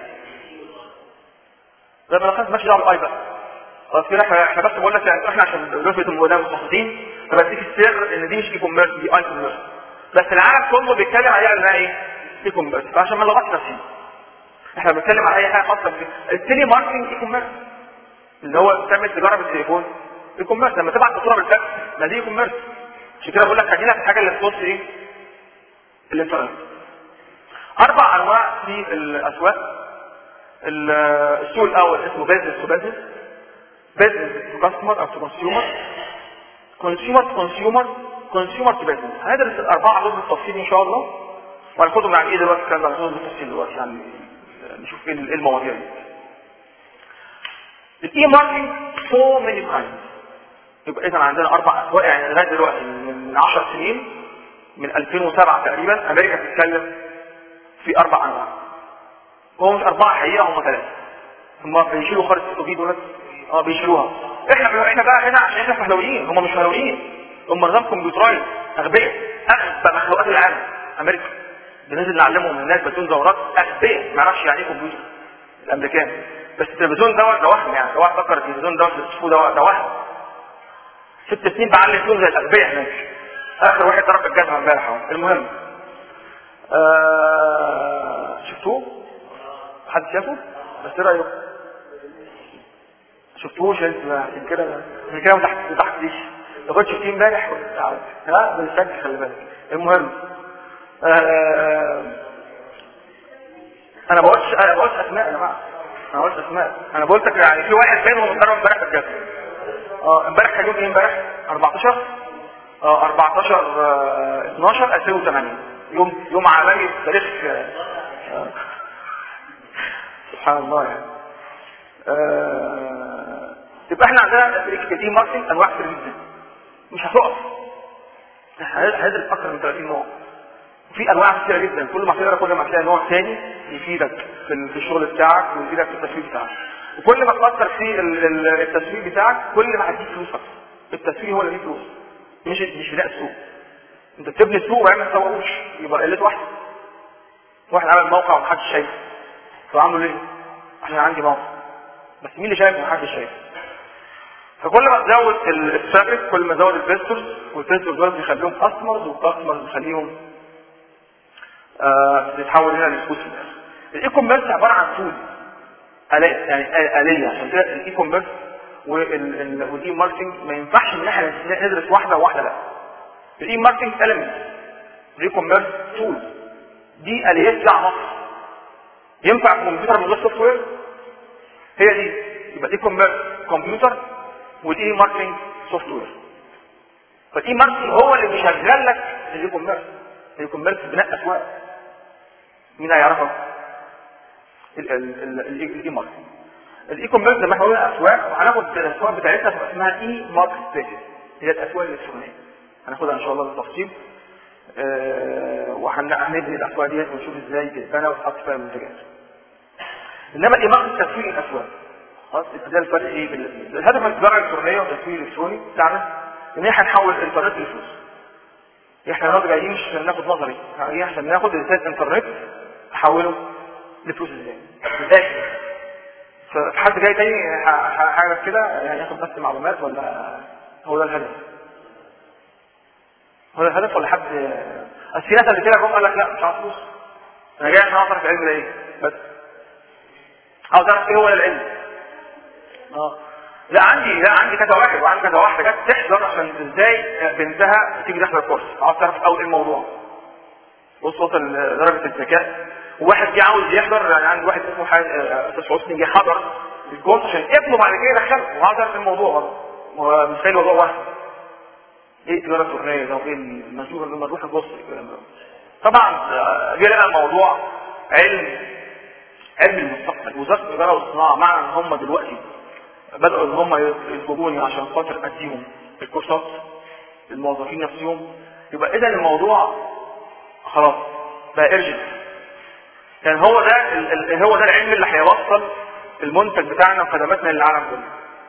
Speaker 1: زي ما انا ماشي دعوه بالاي بقى خلاص كده احنا احنا بس بقول لك يعني احنا عشان رفقه الموضوع متخصصين فبديك السر ان دي مش اي كوميرس دي اي كوميرس بس العالم كله بيتكلم عليها انها ايه؟ اي كوميرس فعشان ما نلخبطش نفسنا احنا بنتكلم على اي حاجه خاصه التيلي ماركتنج اي كوميرس اللي هو تعمل تجاره بالتليفون اي كوميرس لما تبعت صوره بالفاكس ما دي اي كوميرس عشان كده بقول لك خلينا في الحاجه اللي تخص ايه؟ الانترنت اربع انواع في الاسواق السوق الاول اسمه بيزنس تو بيزنس بيزنس تو كاستمر او تو كونسيومر كونسيومر تو كونسيومر كونسيومر تو بيزنس هندرس الاربعه دول بالتفصيل ان شاء الله وهناخدهم يعني ايه دلوقتي الكلام ده هناخدهم بالتفصيل دلوقتي يعني نشوف ايه المواضيع دي الاي ماركتنج سو ماني كايند يبقى اذا عندنا اربع اسواق يعني لغايه دلوقتي من 10 سنين من 2007 تقريبا امريكا بتتكلم في اربع انواع هو مش اربعه حقيقه هم ثلاثه هم بيشيلوا خالص التوبيد دول اه بيشيلوها احنا احنا بقى هنا عشان احنا فهلويين هم مش فهلويين هم نظام كمبيوترايز اغبياء اغبى مخلوقات العالم امريكا بننزل نعلمهم الناس بدون دورات اغبياء ما يعرفش يعني ايه كمبيوتر الامريكان بس التلفزيون دوت ده وهم يعني ده واحد فكر التلفزيون دوت اللي بتشوفوه ده ده وهم ست سنين بعلم فيهم زي الاغبياء هناك اخر واحد ضرب الجزمه امبارح اهو المهم آه شفتوه؟ حد شافه؟ بس ايه رايكم؟ شفتوش انت عشان كده عشان كده ما تحت ما تحتيش لو كنت شفتيه امبارح كنت عارف ها بالشكل خلي بالك المهم آه انا ما بقولش انا ما بقولش اسماء يا جماعه انا ما بقولش اسماء انا قلت لك يعني في واحد فين ومتدرب امبارح في الجبل اه امبارح كان يوم ايه امبارح 14 اه 14 آه 12 2008 يوم يوم عالمي في تاريخ آه آه سبحان الله يعني آه يبقى احنا عندنا الاي ماركتنج انواع كتير جدا مش هتقف هيدرس اكثر من 30 نوع في انواع كتيره جدا كل ما تقرا كل ما هتلاقي نوع ثاني يفيدك في في الشغل بتاعك ويفيدك في التسويق بتاعك وكل ما تفكر في ال- ال- التسويق بتاعك كل ما هتجيب فلوس اكتر التسويق هو اللي بيجيب فلوس مش مش بناء السوق انت بتبني السوق وبعدين ما تسوقوش يبقى قلته واحد واحد عمل موقع ومحدش شايفه طب عامله ليه؟ عشان عندي موقع بس مين اللي شايفه ومحدش شايفه فكل ما تزود الترافيك كل ما تزود الفيستورز والفيستورز دول بيخليهم كاستمرز والكاستمرز بيخليهم آه بتتحول هنا لفلوس في الاخر الاي كوميرس عباره عن تول آلات يعني آلية عشان كده الاي كوميرس والدي ماركتنج ما ينفعش ان احنا ندرس واحده وواحده لا الاي ماركتنج اليمنت الاي كوميرس تول دي اليات لها عناصر ينفع كمبيوتر من غير سوفت وير هي دي يبقى الاي كوميرس كمبيوتر والاي ماركتنج سوفت وير فالاي ماركتنج هو اللي بيشغل لك الاي كوميرس الاي كوميرس بناء اسواق مين هيعرفها الاي ماركتنج الاي كوميرس زي ما احنا قلنا اسواق وهناخد الاسواق بتاعتها تبقى اسمها اي ماركت سبيس هي الاسواق الالكترونيه هناخدها ان شاء الله بالتفصيل أه وهنبني الاسواق ديت ونشوف ازاي تتبنى وتحط فيها المنتجات انما الاي ماركت تسويق الاسواق خلاص ده الفرق ايه بين الاثنين الهدف من التجاره الالكترونيه والتسويق الالكتروني بتاعنا ان احنا نحول الانترنت لفلوس احنا النهارده جايين مش عشان ناخد نظري جايين عشان ناخد ازاي الانترنت نحوله لفلوس ازاي بالاخر فحد جاي تاني حاجه كده يعني ياخد بس معلومات ولا هو ده الهدف هو ده الهدف ولا حد اصل في ناس اللي كده جم قال لك لا مش عاوز فلوس انا جاي عشان اعرف العلم ده ايه بس عاوز اعرف ايه هو العلم اه لا عندي لا عندي كذا واحد وعندي كذا واحده جت تحضر عشان ازاي بنتها تيجي تحضر كورس عاوز تعرف اول ايه الموضوع بص وصل درجه الذكاء وواحد جه عاوز يحضر يعني عندي واحد اسمه استاذ حسني جه حضر الكورس عشان ابنه بعد كده يدخله وعاوز يعرف الموضوع برضه هو متخيل الموضوع واحد ايه التجاره الالكترونيه ده وايه المسؤول لما تروح تبص الكلام ده طبعا جه لقى الموضوع علم علم المستقبل وزاره التجاره والصناعه مع ان هم دلوقتي بدأوا ان هم يطلبوني عشان خاطر اديهم الكورسات الموظفين نفسهم يبقى اذا الموضوع خلاص بقى ارجل يعني هو ده ال ال هو ده العلم اللي هيوصل المنتج بتاعنا وخدماتنا للعالم كله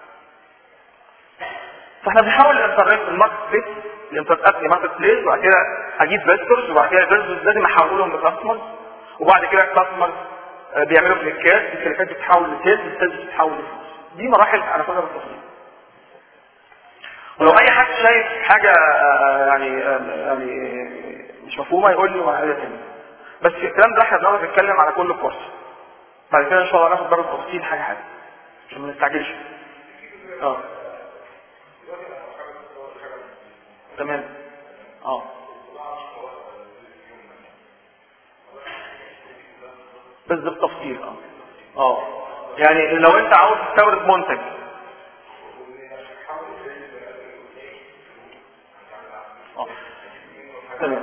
Speaker 1: فاحنا بنحاول الانترنت الماركت بليس الانترنت ابني ماركت بليس وبعد كده اجيب فيستورز وبعد كده الفيستورز لازم احولهم لكاستمرز وبعد كده الكاستمرز بيعملوا كليكات الكليكات بتتحول لسيلز السيلز بتتحول لفلوس دي مراحل هناخدها بالتفصيل ولو اي حد شايف حاجه يعني يعني مش مفهومه يقول لي وعلى تاني بس الكلام ده احنا بنقعد نتكلم على كل كورس بعد كده ان شاء الله ناخد درجه تفصيل حاجه حاجه عشان ما نستعجلش اه تمام اه بس ده بالتفصيل اه اه يعني لو انت عاوز تستورد منتج اه تمام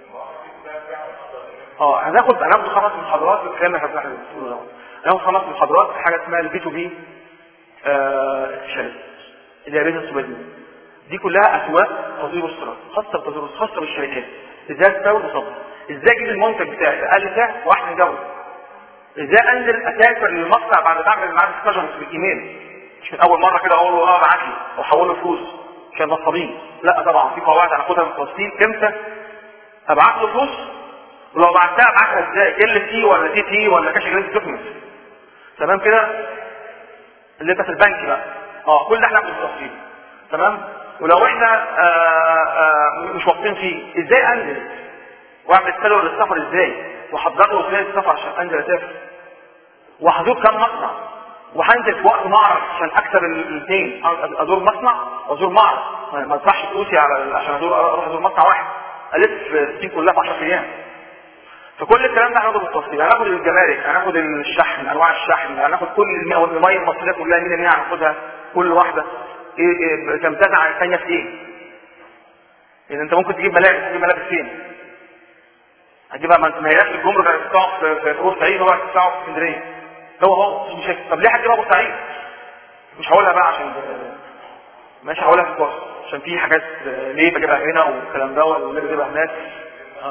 Speaker 1: اه هناخد هناخد خمس محاضرات في الكلام اللي احنا بنقوله ده هناخد خمس محاضرات في حاجه اسمها البي تو بي سبيشاليست اللي هي بيزنس وبيزنس دي كلها اسواق تطوير الصراط خاصه بتطوير خاصه بالشركات ازاي تستورد وتصدر ازاي اجيب المنتج بتاعي اقل سعر واحسن جوده ازاي انزل اسافر للمقطع بعد ما اعمل معاه ديسكشن في الايميل مش من اول مره كده اقول له اه ابعت لي واحول له فلوس عشان نصابين لا طبعا في قواعد هناخدها بالتفصيل امتى ابعت له فلوس ولو بعتها ابعتها ازاي ال تي ولا تي تي ولا كاش جريد دوكيمنت تمام كده اللي انت في البنك بقى اه كل ده احنا بالتفصيل تمام ولو احنا آآ آآ مش واثقين فيه ازاي انزل واعمل سلوى للسفر ازاي واحضر له وسائل السفر عشان انزل اسافر وهزور كام مصنع وهنزل في وقت معرض عشان اكسب الاثنين ازور مصنع وازور معرض ما ادفعش فلوسي على عشان ازور اروح ازور مصنع واحد الف الصين كلها في 10 ايام فكل الكلام ده هناخده بالتفصيل هناخد الجمارك هناخد الشحن انواع الشحن هناخد كل الميه المصريه كلها مين اللي هناخدها كل واحده ايه ايه تمتاز عن الثانيه في ايه يعني انت ممكن تجيب ملابس تجيب ملابس فين هتجيبها ما انت ما هياش الجمرك هتدفعه في في بورسعيد هو هتدفعه في اسكندريه هو هو مش مشاكل طب ليه هتجيبها بورسعيد مش هقولها بقى عشان ماشي هقولها في الكورس عشان في حاجات ليه بجيبها هنا والكلام ده ولا بجيبها هناك اه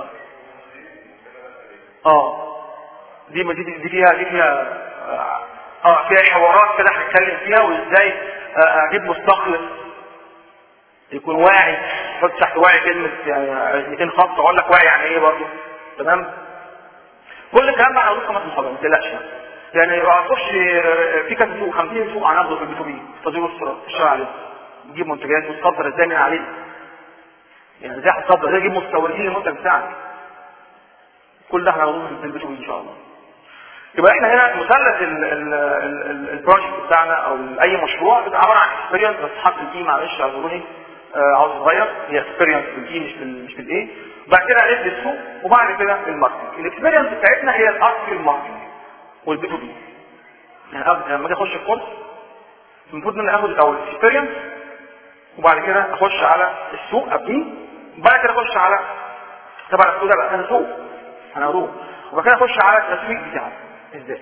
Speaker 1: اه دي دي دي فيها دي فيها اه فيها حوارات كده هنتكلم فيها وازاي اجيب مستخلص يكون واعي حط تحت واعي كلمة يعني 200 خط اقول لك واعي يعني ايه برضه تمام كل الكلام ده هنقول خمس محاضرات ما تقلقش يعني اخش في كذا سوق 50 سوق هناخده في البي تو بي تصدير الصراط الشارع عليه نجيب منتجات وتصدر ازاي من عليه يعني ازاي هتصدر ازاي تجيب مستوردين للمنتج بتاعك كل ده هناخده في البي تو بي ان شاء الله يبقى احنا هنا مثلث البروجكت بتاعنا او اي مشروع بيبقى عباره عن اكسبيرينس بس حط الاي معلش اعذروني آه عاوز اغير هي اكسبيرينس بالاي مش بال مش بالايه بعد كده عرفت السوق وبعد كده الماركتنج الاكسبيرينس بتاعتنا هي الاصل الماركتنج والبي تو بي يعني قبل لما اجي اخش الكورس المفروض ان انا اخد الاول اكسبيرينس وبعد كده اخش على السوق ابنيه وبعد كده اخش على طبعا السوق ده بقى انا سوق انا اروح وبعد كده اخش على التسويق بتاعه ازاي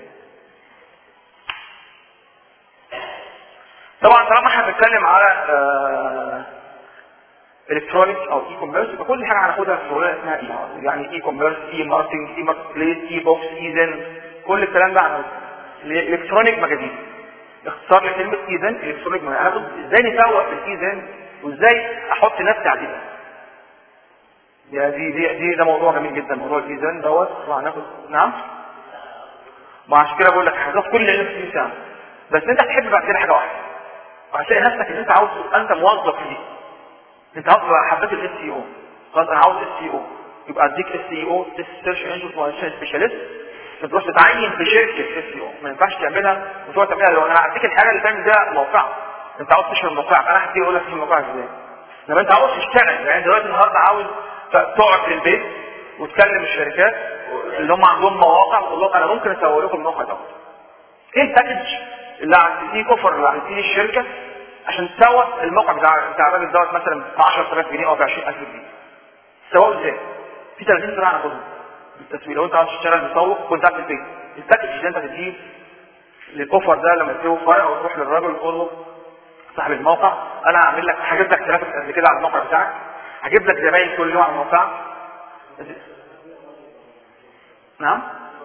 Speaker 1: طبعا طالما احنا بنتكلم على الكترونيكس او اي كوميرس يبقى كل حاجه هناخدها في شغلانه اسمها اي يعني اي كوميرس اي ماركتنج اي ماركت بليس اي بوكس اي زن كل الكلام ده هناخده الالكترونيك ماجازين اختصار لكلمه اي زن الكترونيك ماجازين هناخد ازاي نسوق في الاي زن وازاي احط نفسي عليه يعني دي دي دي ده موضوع جميل جدا موضوع الايزان دوت وهناخد نعم ما عشان كده بقول لك هتاخد كل اللي في ساعه بس انت هتحب بعد كده حاجه واحده وهتلاقي نفسك ان انت عاوز انت موظف في دي انت عاوز حبيت الاس سي او خلاص انا عاوز اس سي او يبقى اديك اس سي او سيرش انجن فورميشن سبيشاليست تروح تتعين في شركه اس سي او ما ينفعش تعملها وتقعد تعملها لو انا هديك الحاجه اللي تعمل ده موقع انت عاوز تشهر موقعك انا هديك اقول لك تشهر موقعك ازاي لما انت عاوز تشتغل يعني دلوقتي النهارده عاوز تقعد في البيت وتكلم الشركات اللي هم عندهم مواقع وتقول لهم انا ممكن اسوي لكم الموقع ده ايه الباكج اللي عندي كفر اللي عندي الشركه عشان تسوق الموقع بتاع بتاع الراجل دوت مثلا ب 10000 جنيه او ب 20000 جنيه تسوقه ازاي؟ في 30 سنه هناخدهم بالتسويق لو انت عاوز تشتغل مسوق كنت قاعد في البيت الباكج اللي انت هتديه للكفر ده لما تسوي فرع وتروح للراجل وتقول له صاحب الموقع انا هعمل لك هجيب لك ترافيك قد كده على الموقع بتاعك هجيب لك زباين كل يوم على الموقع نعم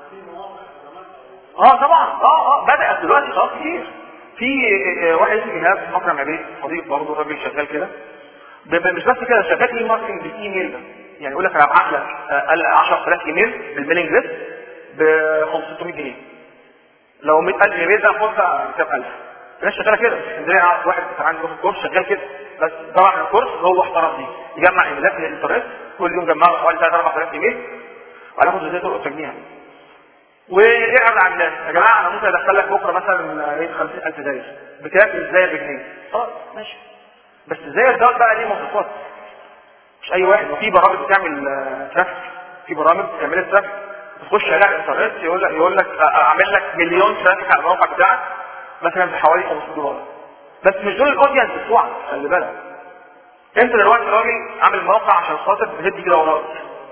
Speaker 1: اه طبعا اه اه بدأت دلوقتي خلاص كتير في واحد اسمه ايهاب مكرم عبيد صديق برضه راجل شغال كده مش بس كده شغال اي ماركتنج بالايميل ده يعني يقول لك انا هبعت لك 10000 ايميل بالميلينج ليست ب 500 جنيه لو 100000 ايميل ده خدها 100000 الناس شغاله كده في اسكندريه اعرف واحد كان عنده في الكورس شغال كده بس طبعا الكورس هو احترف دي يجمع ايميلات من الانترنت كل يوم جمع حوالي 3 4000 ايميل وهناخد ازاي طرق تجميع ويعرض على الناس يا جماعه انا ممكن ادخل لك بكره مثلا 50000 زي بكام ازاي بجنيه خلاص ماشي بس ازاي ده بقى ليه مواصفات مش اي واحد وفي برامج بتعمل ترافيك في برامج بتعمل ترافيك تخش على الانترنت يقول لك يقول لك اعمل لك مليون ترافيك على الموقع بتاعك مثلا بحوالي 500 دولار بس مش دول الاودينس بتوعك خلي بالك انت دلوقتي راجل عامل موقع عشان خاطر بتدي كده وراك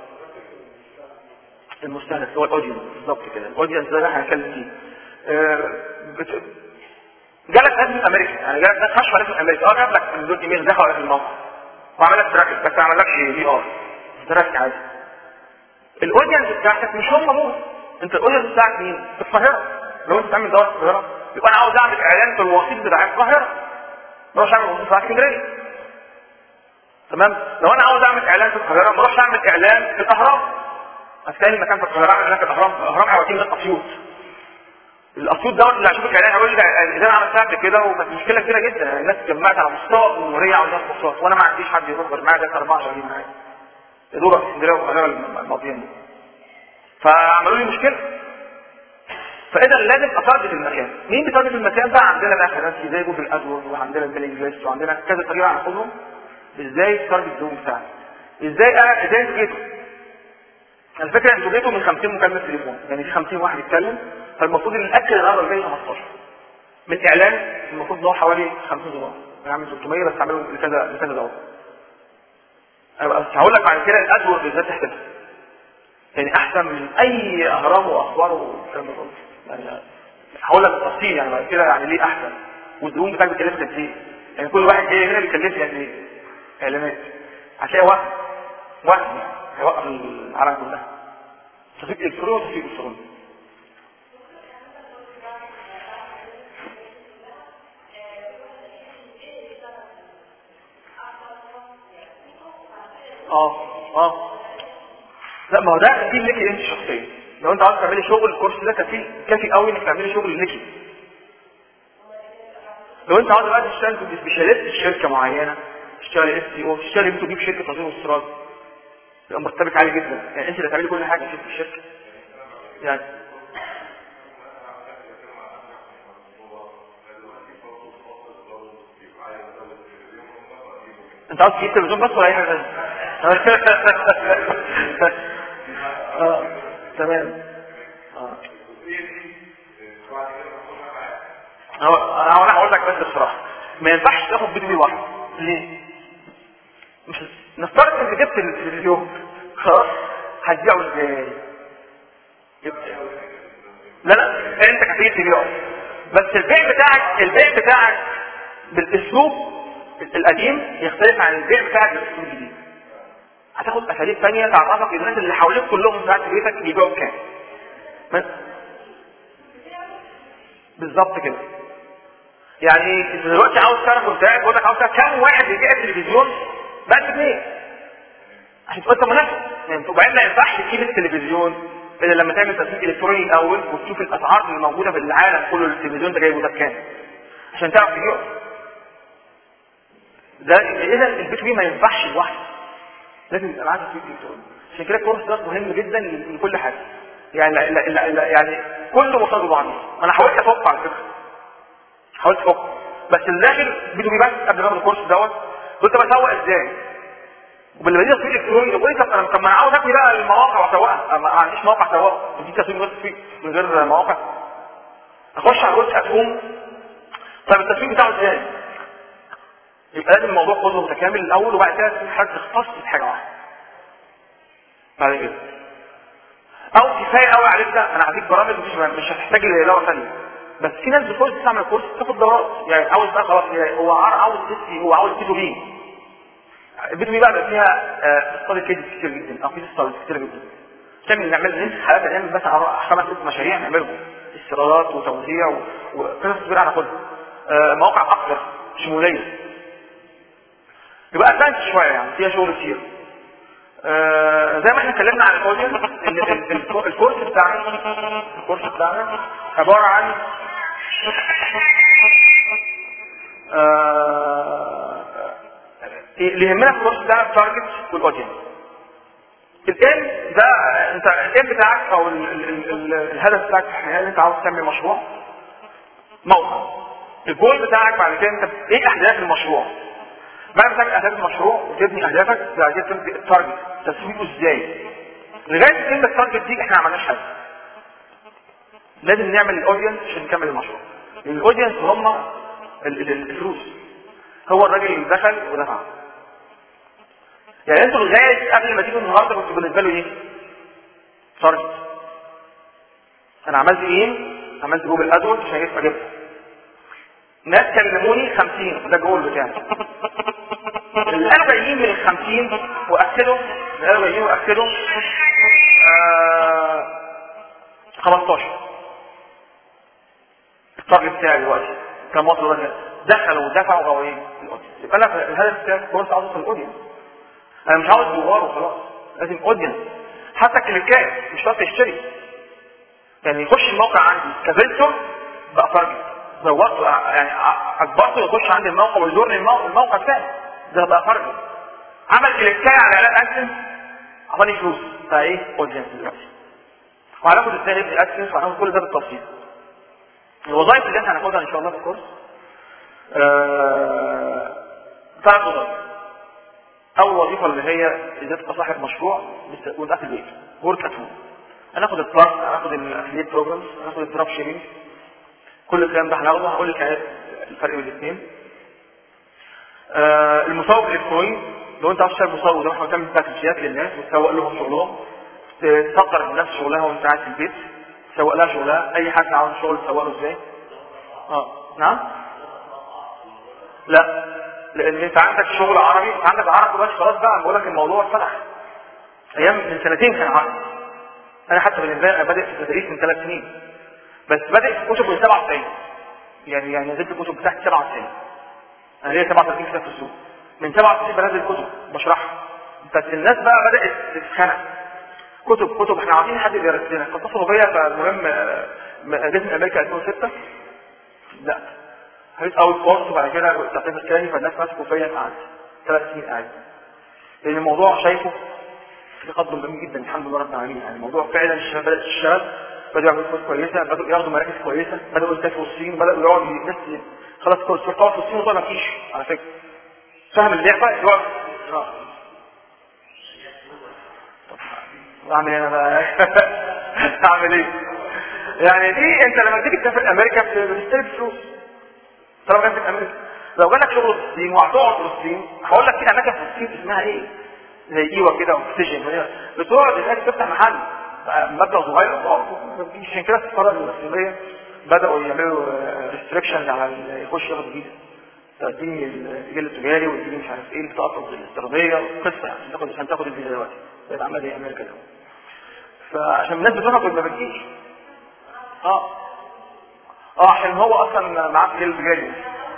Speaker 1: المستهدف هو الاودينس بالظبط كده الاودينس ده اللي احنا هنتكلم فيه آه بت... جالك ناس من امريكا يعني جالك ناس خشوا عليك من امريكا اه جاب لك من دول ايميل دخلوا عليك الموقع وعمل لك تراكنج بس ما عملكش دي ار تراكنج عادي الاودينس بتاعتك مش هم دول انت الاودينس بتاعك مين؟ في القاهره لو انت بتعمل دورة في القاهره يبقى انا عاوز اعمل اعلان في الوسيط بتاع القاهره ما اروحش اعمل وسيط بتاع اسكندريه تمام لو انا عاوز اعمل اعلان في القاهره ما اروحش اعمل اعلان في الاهرام افتاني مكان في القاهره اعمل اعلان في الاهرام الاهرام هيوديني للاسيوط الاسيوط دوت اللي هشوف الاعلان هيقول لي اذا انا عملتها قبل كده وكانت مشكله كبيره جدا الناس اتجمعت على مستوى الجمهوريه عاوزين كورسات وانا ما عنديش حد يروح غير معايا ده 4 شهرين معايا يا دوبك في اسكندريه والقاهره الماضيين دول فعملوا لي مشكله فاذا لازم اتارجت المكان مين بيتارجت المكان بقى عندنا بقى خدمات زي جوجل ادورد وعندنا البيلينج ليست وعندنا كذا طريقه هناخدهم ازاي تارجت الزوم بتاعك ازاي أنا ازاي انتجيته الفكره انتجيته من 50 مكالمه تليفون يعني في 50 واحد يتكلم فالمفروض ان ناكد النهارده الجاي 15 من اعلان المفروض له حوالي 50 دولار اعمل 300 بس اعمله لكذا لكذا دولار بس هقول لك بعد كده الادور بالذات تحتاجها يعني احسن من اي اهرام واخبار والكلام ده كله يعني هقول لك التفصيل يعني بعد كده يعني ليه احسن والزبون بتاعك بيكلفك قد ايه يعني كل واحد جاي هنا بيكلفني قد ايه اعلانات هتلاقي وقت وقت هيوقف العالم كلها تسويق الكتروني وتسويق الكتروني اه اه لا ما هو ده كفيل ليكي انت شخصيا لو انت عاوز تعملي شغل الكورس ده كفيل كافي قوي انك تعملي شغل ليكي لو انت عاوز بقى تشتغل في سبيشاليست في شركه معينه تشتغلي اس سي او تشتغلي انتوا تجيب شركه تصميم واستيراد يبقى مرتبك عالي جدا يعني انت اللي تعملي كل حاجه في الشركه يعني انت عاوز تجيب تلفزيون بس ولا اي حاجه ثانيه اه تمام اه انا هقول لك بس بصراحه ما ينفعش تاخد فيديو واحد ليه مش نفترض انك جبت التلفزيون خلاص هتبيعه ازاي لا لا انت كفيل تبيعه بس البيع بتاعك البيع بتاعك بالاسلوب القديم يختلف عن البيع بتاعك بالاسلوب الجديد هتاخد اساليب ثانيه تعرفك الناس اللي حواليك كلهم ساعات في بيتك بيبيعوا بكام بالظبط كده يعني انت دلوقتي عاوز تعرف وانت قاعد بقول لك عاوز تعرف كم واحد بيبيع التلفزيون ب 1000 جنيه عشان تبقى انت منافس وبعدين ما ينفعش تجيب التلفزيون الا لما تعمل تسويق الكتروني الاول وتشوف الاسعار اللي موجوده في العالم كله التلفزيون ده جايبه ده بكام عشان تعرف تبيعه ده اذا البي بي ما ينفعش لوحده لازم يبقى معاك تسويق الكتروني عشان كده الكورس ده مهم جدا لكل حاجه يعني لا لا لا يعني كله مصادر بعضه انا حاولت افك على فكره حاولت افك بس الاخر بيدو بي بس قبل ما اخد الكورس دوت قلت بسوق ازاي وباللي بديت تسويق الكتروني يقول لي طب انا طب ما انا عاوز ابني بقى المواقع واسوقها ما عنديش موقع اسوقه دي تسويق بس تسويق من غير مواقع اخش على الويب اتهم طب التسويق بتاعه ازاي يبقى لازم الموضوع كله متكامل الاول وبعد كده في حد تختص في حاجه واحده بعد كده او كفايه قوي عليك ده انا هديك برامج مش مش هتحتاج لغه ثانيه بس في ناس بتخش تعمل كورس تاخد دورات يعني عاوز بقى خلاص هو عاوز تسي هو عاوز بي بي البي بي بقى بقى فيها ستادي كيس كتير جدا او في ستادي كتير جدا تعمل نعمل نمسك حالات نعمل مثلا خمس ست مشاريع نعملهم استيرادات وتوزيع وقصص كبيره هناخدها مواقع اكثر شموليه يبقى ادفانس شويه يعني فيها شغل كتير آه زي ما احنا اتكلمنا عن الاودينس ان الكورس بتاعنا الكورس بتاعنا عباره عن آه اللي يهمنا في الكورس بتاعنا التارجت والاودينس الام ده انت الام بتاعك او ال ال ال الهدف بتاعك في الحياه اللي انت عاوز تعمل مشروع موقع الجول بتاعك بعد كده انت ايه اهداف المشروع بعد ما تعمل اهداف المشروع وتبني اهدافك بعد كده تبني التارجت تسويقه ازاي لغايه كلمه التارجت دي احنا ما عملناش حاجه لازم نعمل الاودينس عشان نكمل المشروع الاودينس هم الفلوس هو الراجل اللي دخل ودفع يعني انتوا لغايه قبل ما تيجوا النهارده كنتوا بالنسبه له ايه؟ تارجت انا عملت ايه؟ عملت جوجل ادورد عشان اجيب اجيبها ناس كلموني 50 ده الجول بتاعي اللي قالوا جايين من الخمسين واكدوا اللي قالوا جايين واكدوا آه 15 التارجت بتاعي دلوقتي كان مصر دخلوا ودفعوا غوايين الاودينس يبقى انا الهدف بتاعي كورس عاوز اوصل الاودينس انا مش عاوز دوار وخلاص لازم اودينس حتى كليكات مش شرط تشتري يعني يخش الموقع عندي كفلتر بقى تارجت زودته يعني اجبرته يخش عندي الموقع ويزورني الموقع, الموقع الثاني ده بقى تارجت عمل كليكايه على اعلان ادسنس اعطاني فلوس فايه اودينس دلوقتي وهناخد ازاي نبني ادسنس وهناخد كل ده بالتفصيل الوظائف اللي احنا هناخدها ان شاء الله في الكورس آه... ثلاث وظائف اول وظيفه اللي هي ازاي تبقى صاحب مشروع وانت في البيت ورك ات هوم هناخد البلاس هناخد الافليت بروجرامز هناخد الدروب شيبنج كل الكلام ده هناخده هقول لك الفرق بين الاثنين آه المسوق الالكتروني لو انت عاوز تشتغل مسوق زي ما احنا بنعمل باكجات للناس وتسوق لهم شغلهم تسطر الناس شغلها وانت قاعد في البيت تسوق لها شغلها اي حد عاوز شغل تسوق له ازاي اه نعم لا لان انت عندك شغل عربي انت عندك عربي بس خلاص بقى بقول لك الموضوع اتفتح ايام من سنتين كان عربي انا حتى بالنسبه لي انا بادئ في التدريس من ثلاث سنين بس بادئ في كتب من 97 يعني يعني نزلت كتب بتاعت 97 انا ليا 37 كتاب في السوق من 97 بنزل كتب بشرحها بس الناس بقى بدات تتخنق كتب كتب احنا عايزين حد يدرس لنا فاتصلوا بيا فالمهم جيت امريكا 2006 لا هيت اول كورس وبعد كده التقييم الثاني فالناس مسكوا فيا قعدت ثلاث سنين قاعد لان الموضوع شايفه في تقدم جميل جدا الحمد لله رب العالمين يعني الموضوع فعلا الشباب بدات تشتغل بدأوا يعملوا فلوس كويسة بدأوا ياخدوا مراكز كويسة بدأوا يسافروا الصين بدأوا يقعدوا الناس خلاص كل تقعد في الصين وطبعا مفيش على فكرة فاهم اللعبة يقعد اعمل ايه انا بقى اعمل ايه يعني دي انت لما تيجي تسافر امريكا بتشتري فلوس طالما جنبك امريكا لو جالك شغل في الصين وهتقعد في الصين هقول لك في اماكن في الصين اسمها ايه زي ايوه كده واكسجين بتقعد هناك تفتح محل مبلغ صغير عشان كده السفاره الصينيه بداوا يعملوا ريستريكشن على يخش ياخد فيزا تقديم السجل التجاري وتجيب مش عارف ايه البطاقه الافتراضيه قصه عشان تاخد عشان تاخد الفيزا دلوقتي بقت عامله زي امريكا دلوقتي فعشان الناس بتهرب ما بتجيش اه اه عشان هو اصلا معاه سجل تجاري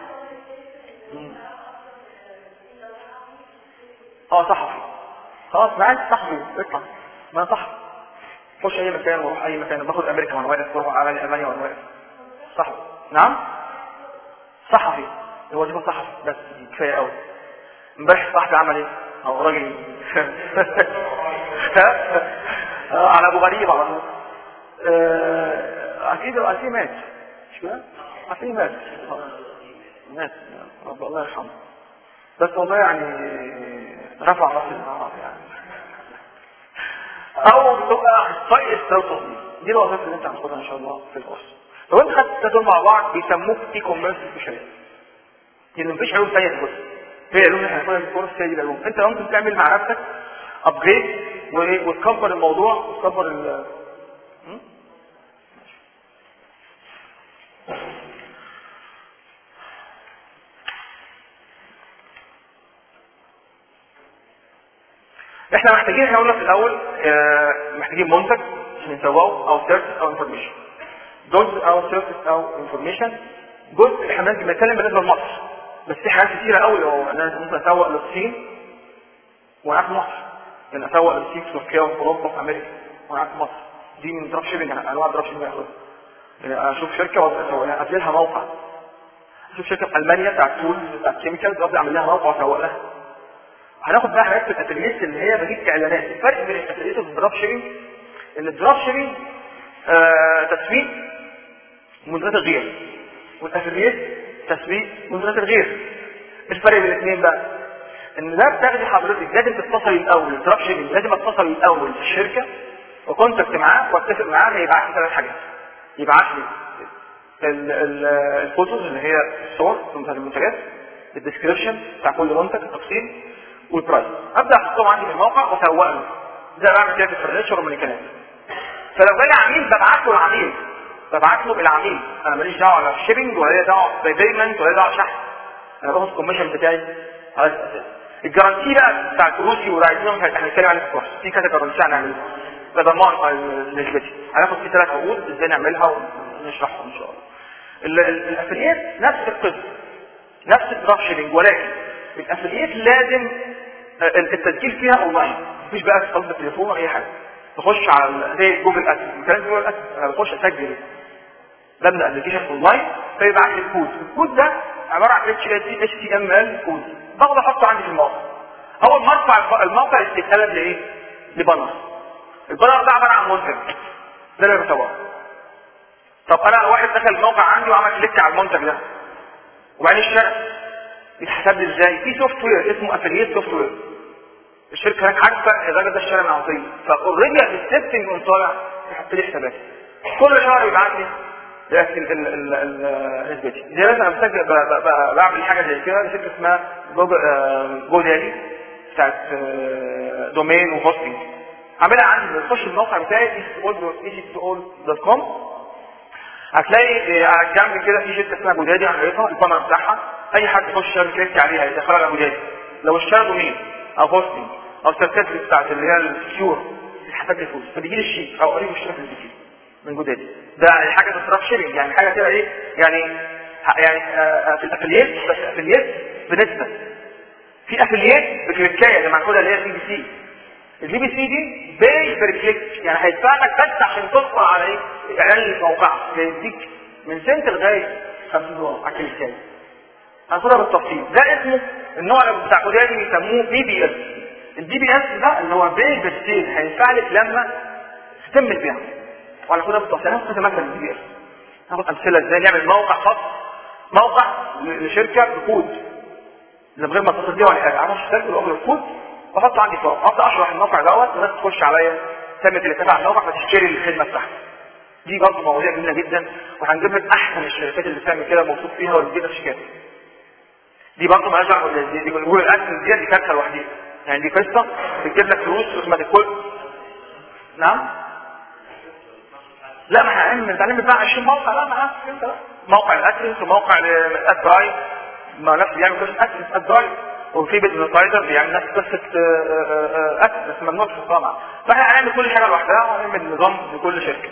Speaker 1: اه صحفي خلاص معاك صحفي اطلع ما صحفي خش اي مكان واروح اي مكان باخد امريكا وانا واقف واروح على المانيا وانا واقف صحفي نعم صحفي الوظيفه صحفي بس كفايه قوي امبارح صاحبي عمل ايه او راجل على ابو غريب على طول اكيد اكيد مات مش كده اكيد مات مات رب الله يرحمه بس والله يعني رفع راس النهار يعني او تبقى اخصائي استوصف دي الوظائف اللي انت هتاخدها ان شاء الله في الكورس لو انت خدت دول مع بعض بيسموك اي كوميرس سبيشاليست يعني مفيش علوم ثانيه في الكورس هي علوم اللي هناخدها في الكورس هي دي العلوم انت ممكن تعمل مع نفسك ابجريد وتكبر الموضوع وتكبر ال احنا محتاجين احنا قلنا في الاول اه محتاجين منتج عشان نسوقه او سيرفيس او انفورميشن جزء او سيرفيس او انفورميشن جزء احنا بنتكلم بالنسبه لمصر بس في حاجات كتيره قوي هو انا ممكن اسوق للصين وانا في مصر يعني اسوق للصين في تركيا وفي اوروبا وفي امريكا وانا في مصر دي من دروب شيبنج انواع دروب شيبنج يعني اشوف شركه وابدا اسوق لها ابني لها موقع اشوف شركه في المانيا بتاعت تولز بتاعت كيميكالز وابدا اعمل لها موقع واسوق لها هناخد بقى حاجات في الاتريليست اللي هي بجيب اعلانات الفرق بين الاتريليست والدروب شيبنج ان الدروب شيبنج آه تسويق منتجات الغير والافلييت تسويق منتجات الغير الفرق بين الاثنين بقى ان ده بتاخدي حضرتك لازم تتصلي الاول الدروب شيبنج لازم اتصل الاول في الشركه وكونتاكت معاه واتفق معاه يبعت لي ثلاث حاجات يبعت لي الفوتوز اللي هي الصور بتاعت المنتجات الديسكريبشن بتاع كل منتج التفصيل والبرايس ابدا احطهم عندي في الموقع واسوق له زي ما بعمل كده في الفرنتشر والميكانيك فلو جالي عميل ببعت له العميل ببعت له العميل انا ماليش دعوه لا شيبنج ولا ليا دعوه ببيمنت ولا دعوه شحن انا باخد الكوميشن بتاعي على الاساس الجرانتي بقى بتاعت روسي ورايزون هنتكلم عليه في الكورس في كذا جرانتي هنعمله ده ضمان نسبتي هناخد فيه ثلاث عقود ازاي نعملها ونشرحهم ان شاء الله ال- ال- الافليات نفس القصه نفس الدراف شيرنج ولكن الافليات لازم آه، التسجيل فيها اونلاين مفيش بقى تستخدم التليفون ولا اي حاجه تخش على ال- زي جوجل ادس كلام جوجل ادس انا بخش اسجل ببدا ابلكيشن اونلاين فيبعت لي الكود الكود ده عباره عن اتش اتش تي ام ال كود باخده احطه عندي في الموقع اول ما ارفع الموقع يتقلب لايه؟ لبانر البانر ده عباره عن منتج ده اللي يعتبر طب انا واحد دخل الموقع عندي وعمل كليك على المنتج ده وبعدين اشترى يتحسب لي ازاي؟ في سوفت وير اسمه افلييت سوفت وير الشركه هناك عارفه الراجل ده اشترى من عطيه فاوريدي السيستنج من طالع يحط لي حسابات كل شهر يبعت لي لكن ال ال ال نسبتي زي مثلا بسجل ب- ب- ب- بعمل حاجه زي كده لشركه اسمها جوجل آه، جودالي بتاعت آه، دومين وهوستنج عاملها عندي بخش الموقع بتاعي easytoall.com هتلاقي آه، على الجنب كده في شركه اسمها جودادي على الخريطه البانر بتاعها اي حد يخش يعمل كليك عليها يدخلها على جودادي لو اشترى دومين او هوستنج او سيرتيفيكت بتاعت اللي هي السكيور يتحسب لي فلوس فبيجي لي الشيك او قريب اشترى في الفيديو من جودادي ده يعني حاجه تصرف شيرنج يعني حاجه كده ايه يعني يعني آه، آه، في الافليات بس افليات بنسبه في افليات بكليكايه اللي معقوله اللي هي البي بي سي البي بي سي دي باي بير كليك يعني هيدفع لك بس عشان تدخل على ايه اعلان موقعك هيديك من سنت لغايه 50 دولار على الكليكايه هناخدها بالتفصيل ده اسمه النوع بتاع كودادي بيسموه بي بي اس البي بي اس ده اللي هو باي بير سيل هيدفع لك لما تتم البيع وهناخدها بالتفصيل هناخد كذا مثل البي بي اس هناخد امثله ازاي نعمل موقع خاص موقع لشركه بكود من غير ما اتصل بيها ولا حاجه انا اشتغلت الاجر الكود واحطه عندي فوق ابدا اشرح الموقع دوت والناس تخش عليا تعمل اللي تبع الموقع فتشتري الخدمه بتاعتي دي برضه مواضيع جميله جدا وهنجيب لك احسن الشركات اللي بتعمل كده موثوق فيها واللي بتجيب لك شيكات دي برضه مالهاش دعوه بالناس دي دي جوجل ادسنس دي دي كارثه لوحدها يعني دي قصه بتجيب لك فلوس اوتوماتيك كل نعم لا ما احنا هنعمل نتعلم بقى 20 موقع لا ما انت لا. موقع الادسنس وموقع الاد درايف ما نفس بيعمل قصه ادسنس اد درايف وفي بيزنس رايدر بيعمل نفس قصه ادسنس بس ممنوع في الصنعه فاحنا هنعمل كل حاجه لوحدها وهنعمل نظام لكل شركه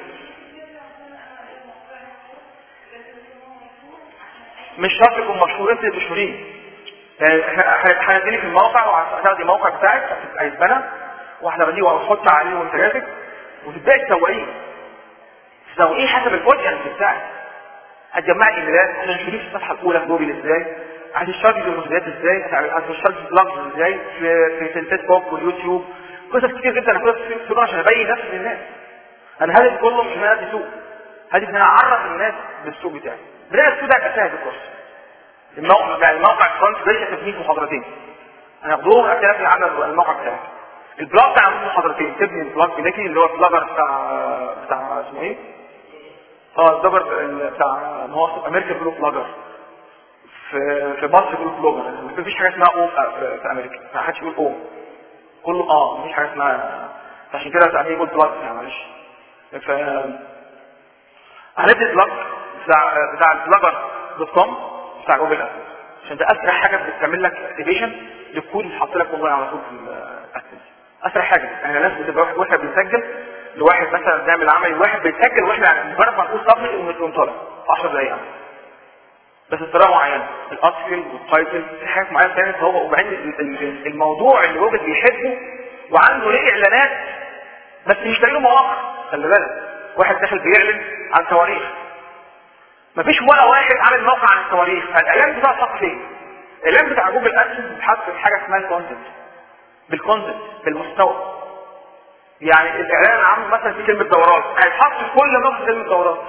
Speaker 1: مش شرط يكون مشهور انت اللي مشهورين يعني احنا هنديلك الموقع وهتاخدي الموقع بتاعك هتبقى يتبنى وهتاخديه وهتحط عليه منتجاتك وتبداي تسوقيه تسوقيه حسب الاودينس بتاعك هتجمعي ايميلات هتنشريه في الصفحه الاولى في جوجل ازاي هتشتغلي في المنتجات ازاي هتشتغلي في بلوجز ازاي في في, في الفيسبوك واليوتيوب قصص كتير جدا انا كنت في عشان ابين نفسي للناس انا هدفي كله مش ان انا ادي سوق هدفي ان انا اعرف الناس بالسوق بتاعي بدايه السوق ده هيبقى سهل في الكورس الموقع يعني الموقع الفرونت ليس تبنيه محاضرتين هناخدوهم اكتب في عدد الموقع بتاعك البلوج بتاع محاضرتين تبني البلوج بناكي اللي هو البلوجر بتاع بتاع اسمه ايه؟ اه البلوجر بتاع ما هو امريكا جروب بلوجر في في مصر جروب بلوجر مفيش حاجه اسمها او في, في امريكا ما حدش يقول او كله اه مفيش حاجه اسمها عشان كده تعمل يقول بلوج يعني معلش ف هنبدا البلوج بتاع بتاع البلوجر دوت كوم بتاع جوجل ادسنس عشان ده اسرع حاجه بتعمل لك اكتيفيشن للكود اللي حاطط لك والله على طول في الادسنس اسرع حاجه يعني الناس بتبقى واحد واحد بيسجل لواحد مثلا بنعمل عمل واحد بيسجل واحنا مجرد ما نقول سبميت ونقوم طالع 10 دقايق بس بطريقه معينه الارتكل والتايتل في حاجات معينه كانت هو وبعدين الموضوع اللي جوجل بيحبه وعنده ليه اعلانات بس مش لاقي له مواقع خلي بالك واحد داخل بيعلن عن تواريخ مفيش ولا واحد عامل موقع عن التواريخ فالاعلان بتاع صف فين الاعلان بتاع جوجل ادسنس بيتحط في حاجه اسمها الكونتنت بالكونتنت بالمستوى يعني الاعلان عام مثلا في كلمه دورات هيتحط في كل موقع كلمه دورات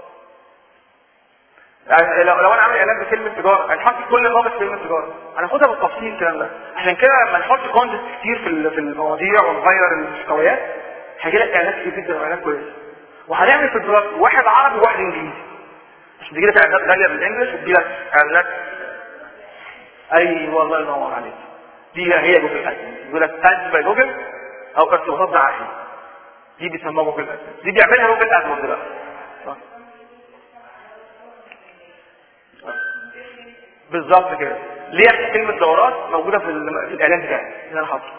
Speaker 1: يعني لو, لو انا عامل اعلان بكلمه تجاره هيتحط في كل موقع كلمه تجاره هناخدها بالتفصيل الكلام ده عشان كده لما نحط كونتنت كتير في في المواضيع ونغير المستويات هيجي لك اعلانات كتير جدا واعلانات كويسه وهنعمل في الدراسه واحد عربي وواحد انجليزي عشان تجي لك اعلانات غاليه بالانجلش وتجي لك اعلانات اي والله ينور عليك دي هي جوجل ادسنس يقول لك اد باي جوجل او ارتباطات دعائيه دي بيسموها جوجل ادسنس دي بيعملها جوجل ادسنس دلوقتي بالظبط كده ليه كلمه دورات موجوده في, في الاعلان بتاعي اللي انا حاطه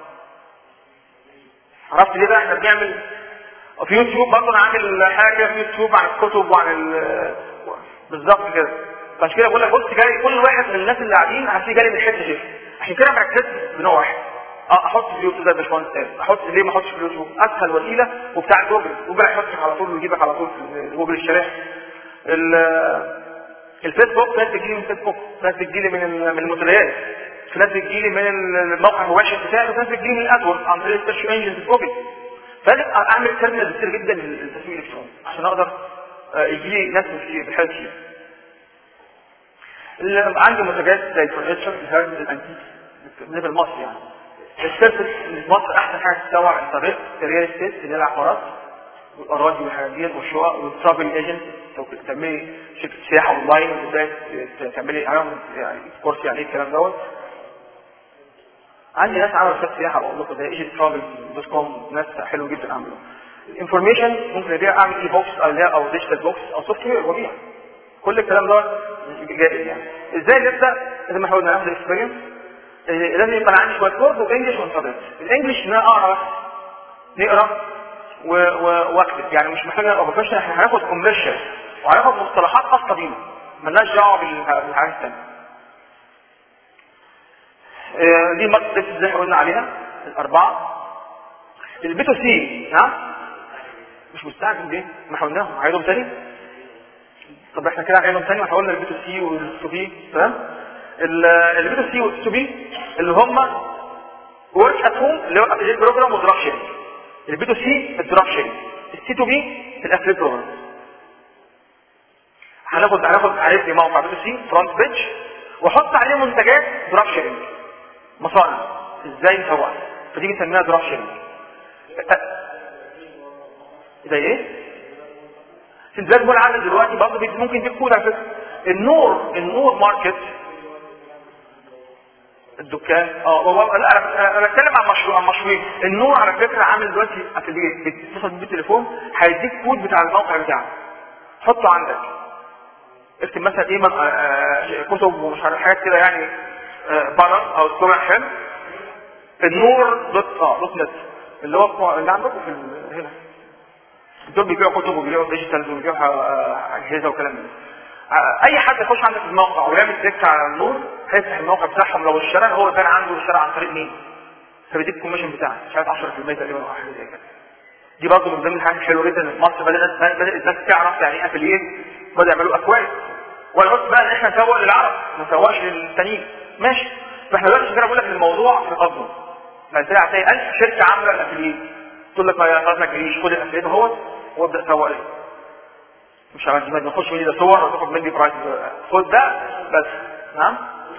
Speaker 1: عرفت ليه بقى احنا بنعمل في يوتيوب برضه انا عامل حاجه في يوتيوب عن الكتب وعن ال بالظبط كده عشان كده بقول لك بص جاي كل واحد من الناس اللي قاعدين هتلاقيه جاي من حته شيء عشان كده ما ركزت بنوع واحد اه احط في اليوتيوب ده يا باشمهندس تاني احط ليه ما احطش في اليوتيوب اسهل وسيله وبتاع جوجل جوجل هيحطك على طول ويجيبك على طول في جوجل الشرائح الفيسبوك ناس بتجيلي من الفيسبوك ناس بتجيلي من من المنتديات في ناس بتجيلي من الموقع المباشر بتاعي وفي ناس بتجيلي من الادورز عن طريق السيرش انجن في جوجل فلازم اعمل ترمينال كتير جدا للتسويق الالكتروني عشان اقدر يجي لي ناس بحاجه كتير عندي منتجات زي الفرنتشر الهرز الانتيك بالنسبه لمصر يعني السيرفس اللي في مصر احسن حاجه تسوق الانترنت الريال استيت اللي هي العقارات والاراضي والحاجات ديت والشقق والترافل ايجنت لو كنت تعملي شركه سياحه اونلاين وازاي تعملي عليهم يعني كورس يعني ايه الكلام دوت عندي ناس عملوا شركه سياحه بقول لكم زي ايجنت ترافل دوت كوم ناس حلو جدا عملوا الانفورميشن ممكن ابيع اعمل اي بوكس او او ديجيتال بوكس او سوفت وير وابيع كل الكلام ده جائز يعني ازاي نبدا زي ما احنا قلنا ناخد اكسبيرينس لازم يبقى عندي شويه وورد وانجلش وانترنت الانجلش ان انا اقرا نقرا واكتب يعني مش محتاج ابقى بروفيشنال احنا هناخد كوميرشال وهناخد مصطلحات خاصه بينا مالناش دعوه بالحاجات الثانيه دي ماركت زي ما قلنا عليها الاربعه البي تو سي نعم مش مستعجل ليه؟ ما احنا قلناهم عايزهم تاني طب احنا كده عايزهم تاني احنا قلنا البي تو سي والتو بي تمام البي تو سي والتو بي اللي هم ورك ات هوم اللي هو ابليت بروجرام ودراف شيرنج البي تو سي الدراف شيرنج السي تو بي الافليت بروجرام هناخد هناخد عرفني موقع بي تو سي فرونت بيج واحط عليه منتجات دراف شيرنج مصانع ازاي نسوقها فدي بنسميها دراف شيرنج زي ايه؟ سندباد مول عامل دلوقتي برضه ممكن يديك كود على فكره النور النور ماركت الدكان اه لا انا بتكلم عن مشروع عن مشروعين النور على فكره عامل دلوقتي افلييت بتتصل بيه بالتليفون هيديك كود بتاع الموقع بتاعك حطه عندك اكتب مثلا ايه آه كتب ومش عارف حاجات كده يعني آه بره او سمع حلو النور دوت اه دوت نت اللي هو اللي عندكم في هنا دول بيبيعوا كتب وبيبيعوا ديجيتال وبيبيعوا اجهزه وكلام من اي حد يخش عندك في الموقع ويعمل كليك على النور هيفتح الموقع بتاعهم لو اشترى هو كان عنده اشترى عن طريق مين؟ فبيديك الكوميشن بتاعك مش عارف 10% تقريبا او حاجه زي كده دي برضه من ضمن الحاجات الحلوه جدا في مصر بدات بدات الناس تعرف يعني ايه افلييت بدأوا يعملوا اكواد ولا بص بقى ان احنا نسوق للعرب ما نسوقش للتانيين ماشي فاحنا دلوقتي عشان كده بقول لك الموضوع في قصده ما تلاقي هتلاقي 1000 شركه عامله الافلييت تقول لك ما خلاص ما تجريش خد الافلييت اهوت وابدا سوق لي مش عملت ما تخش مني ده صور وتاخد مني برايس خد ده بس نعم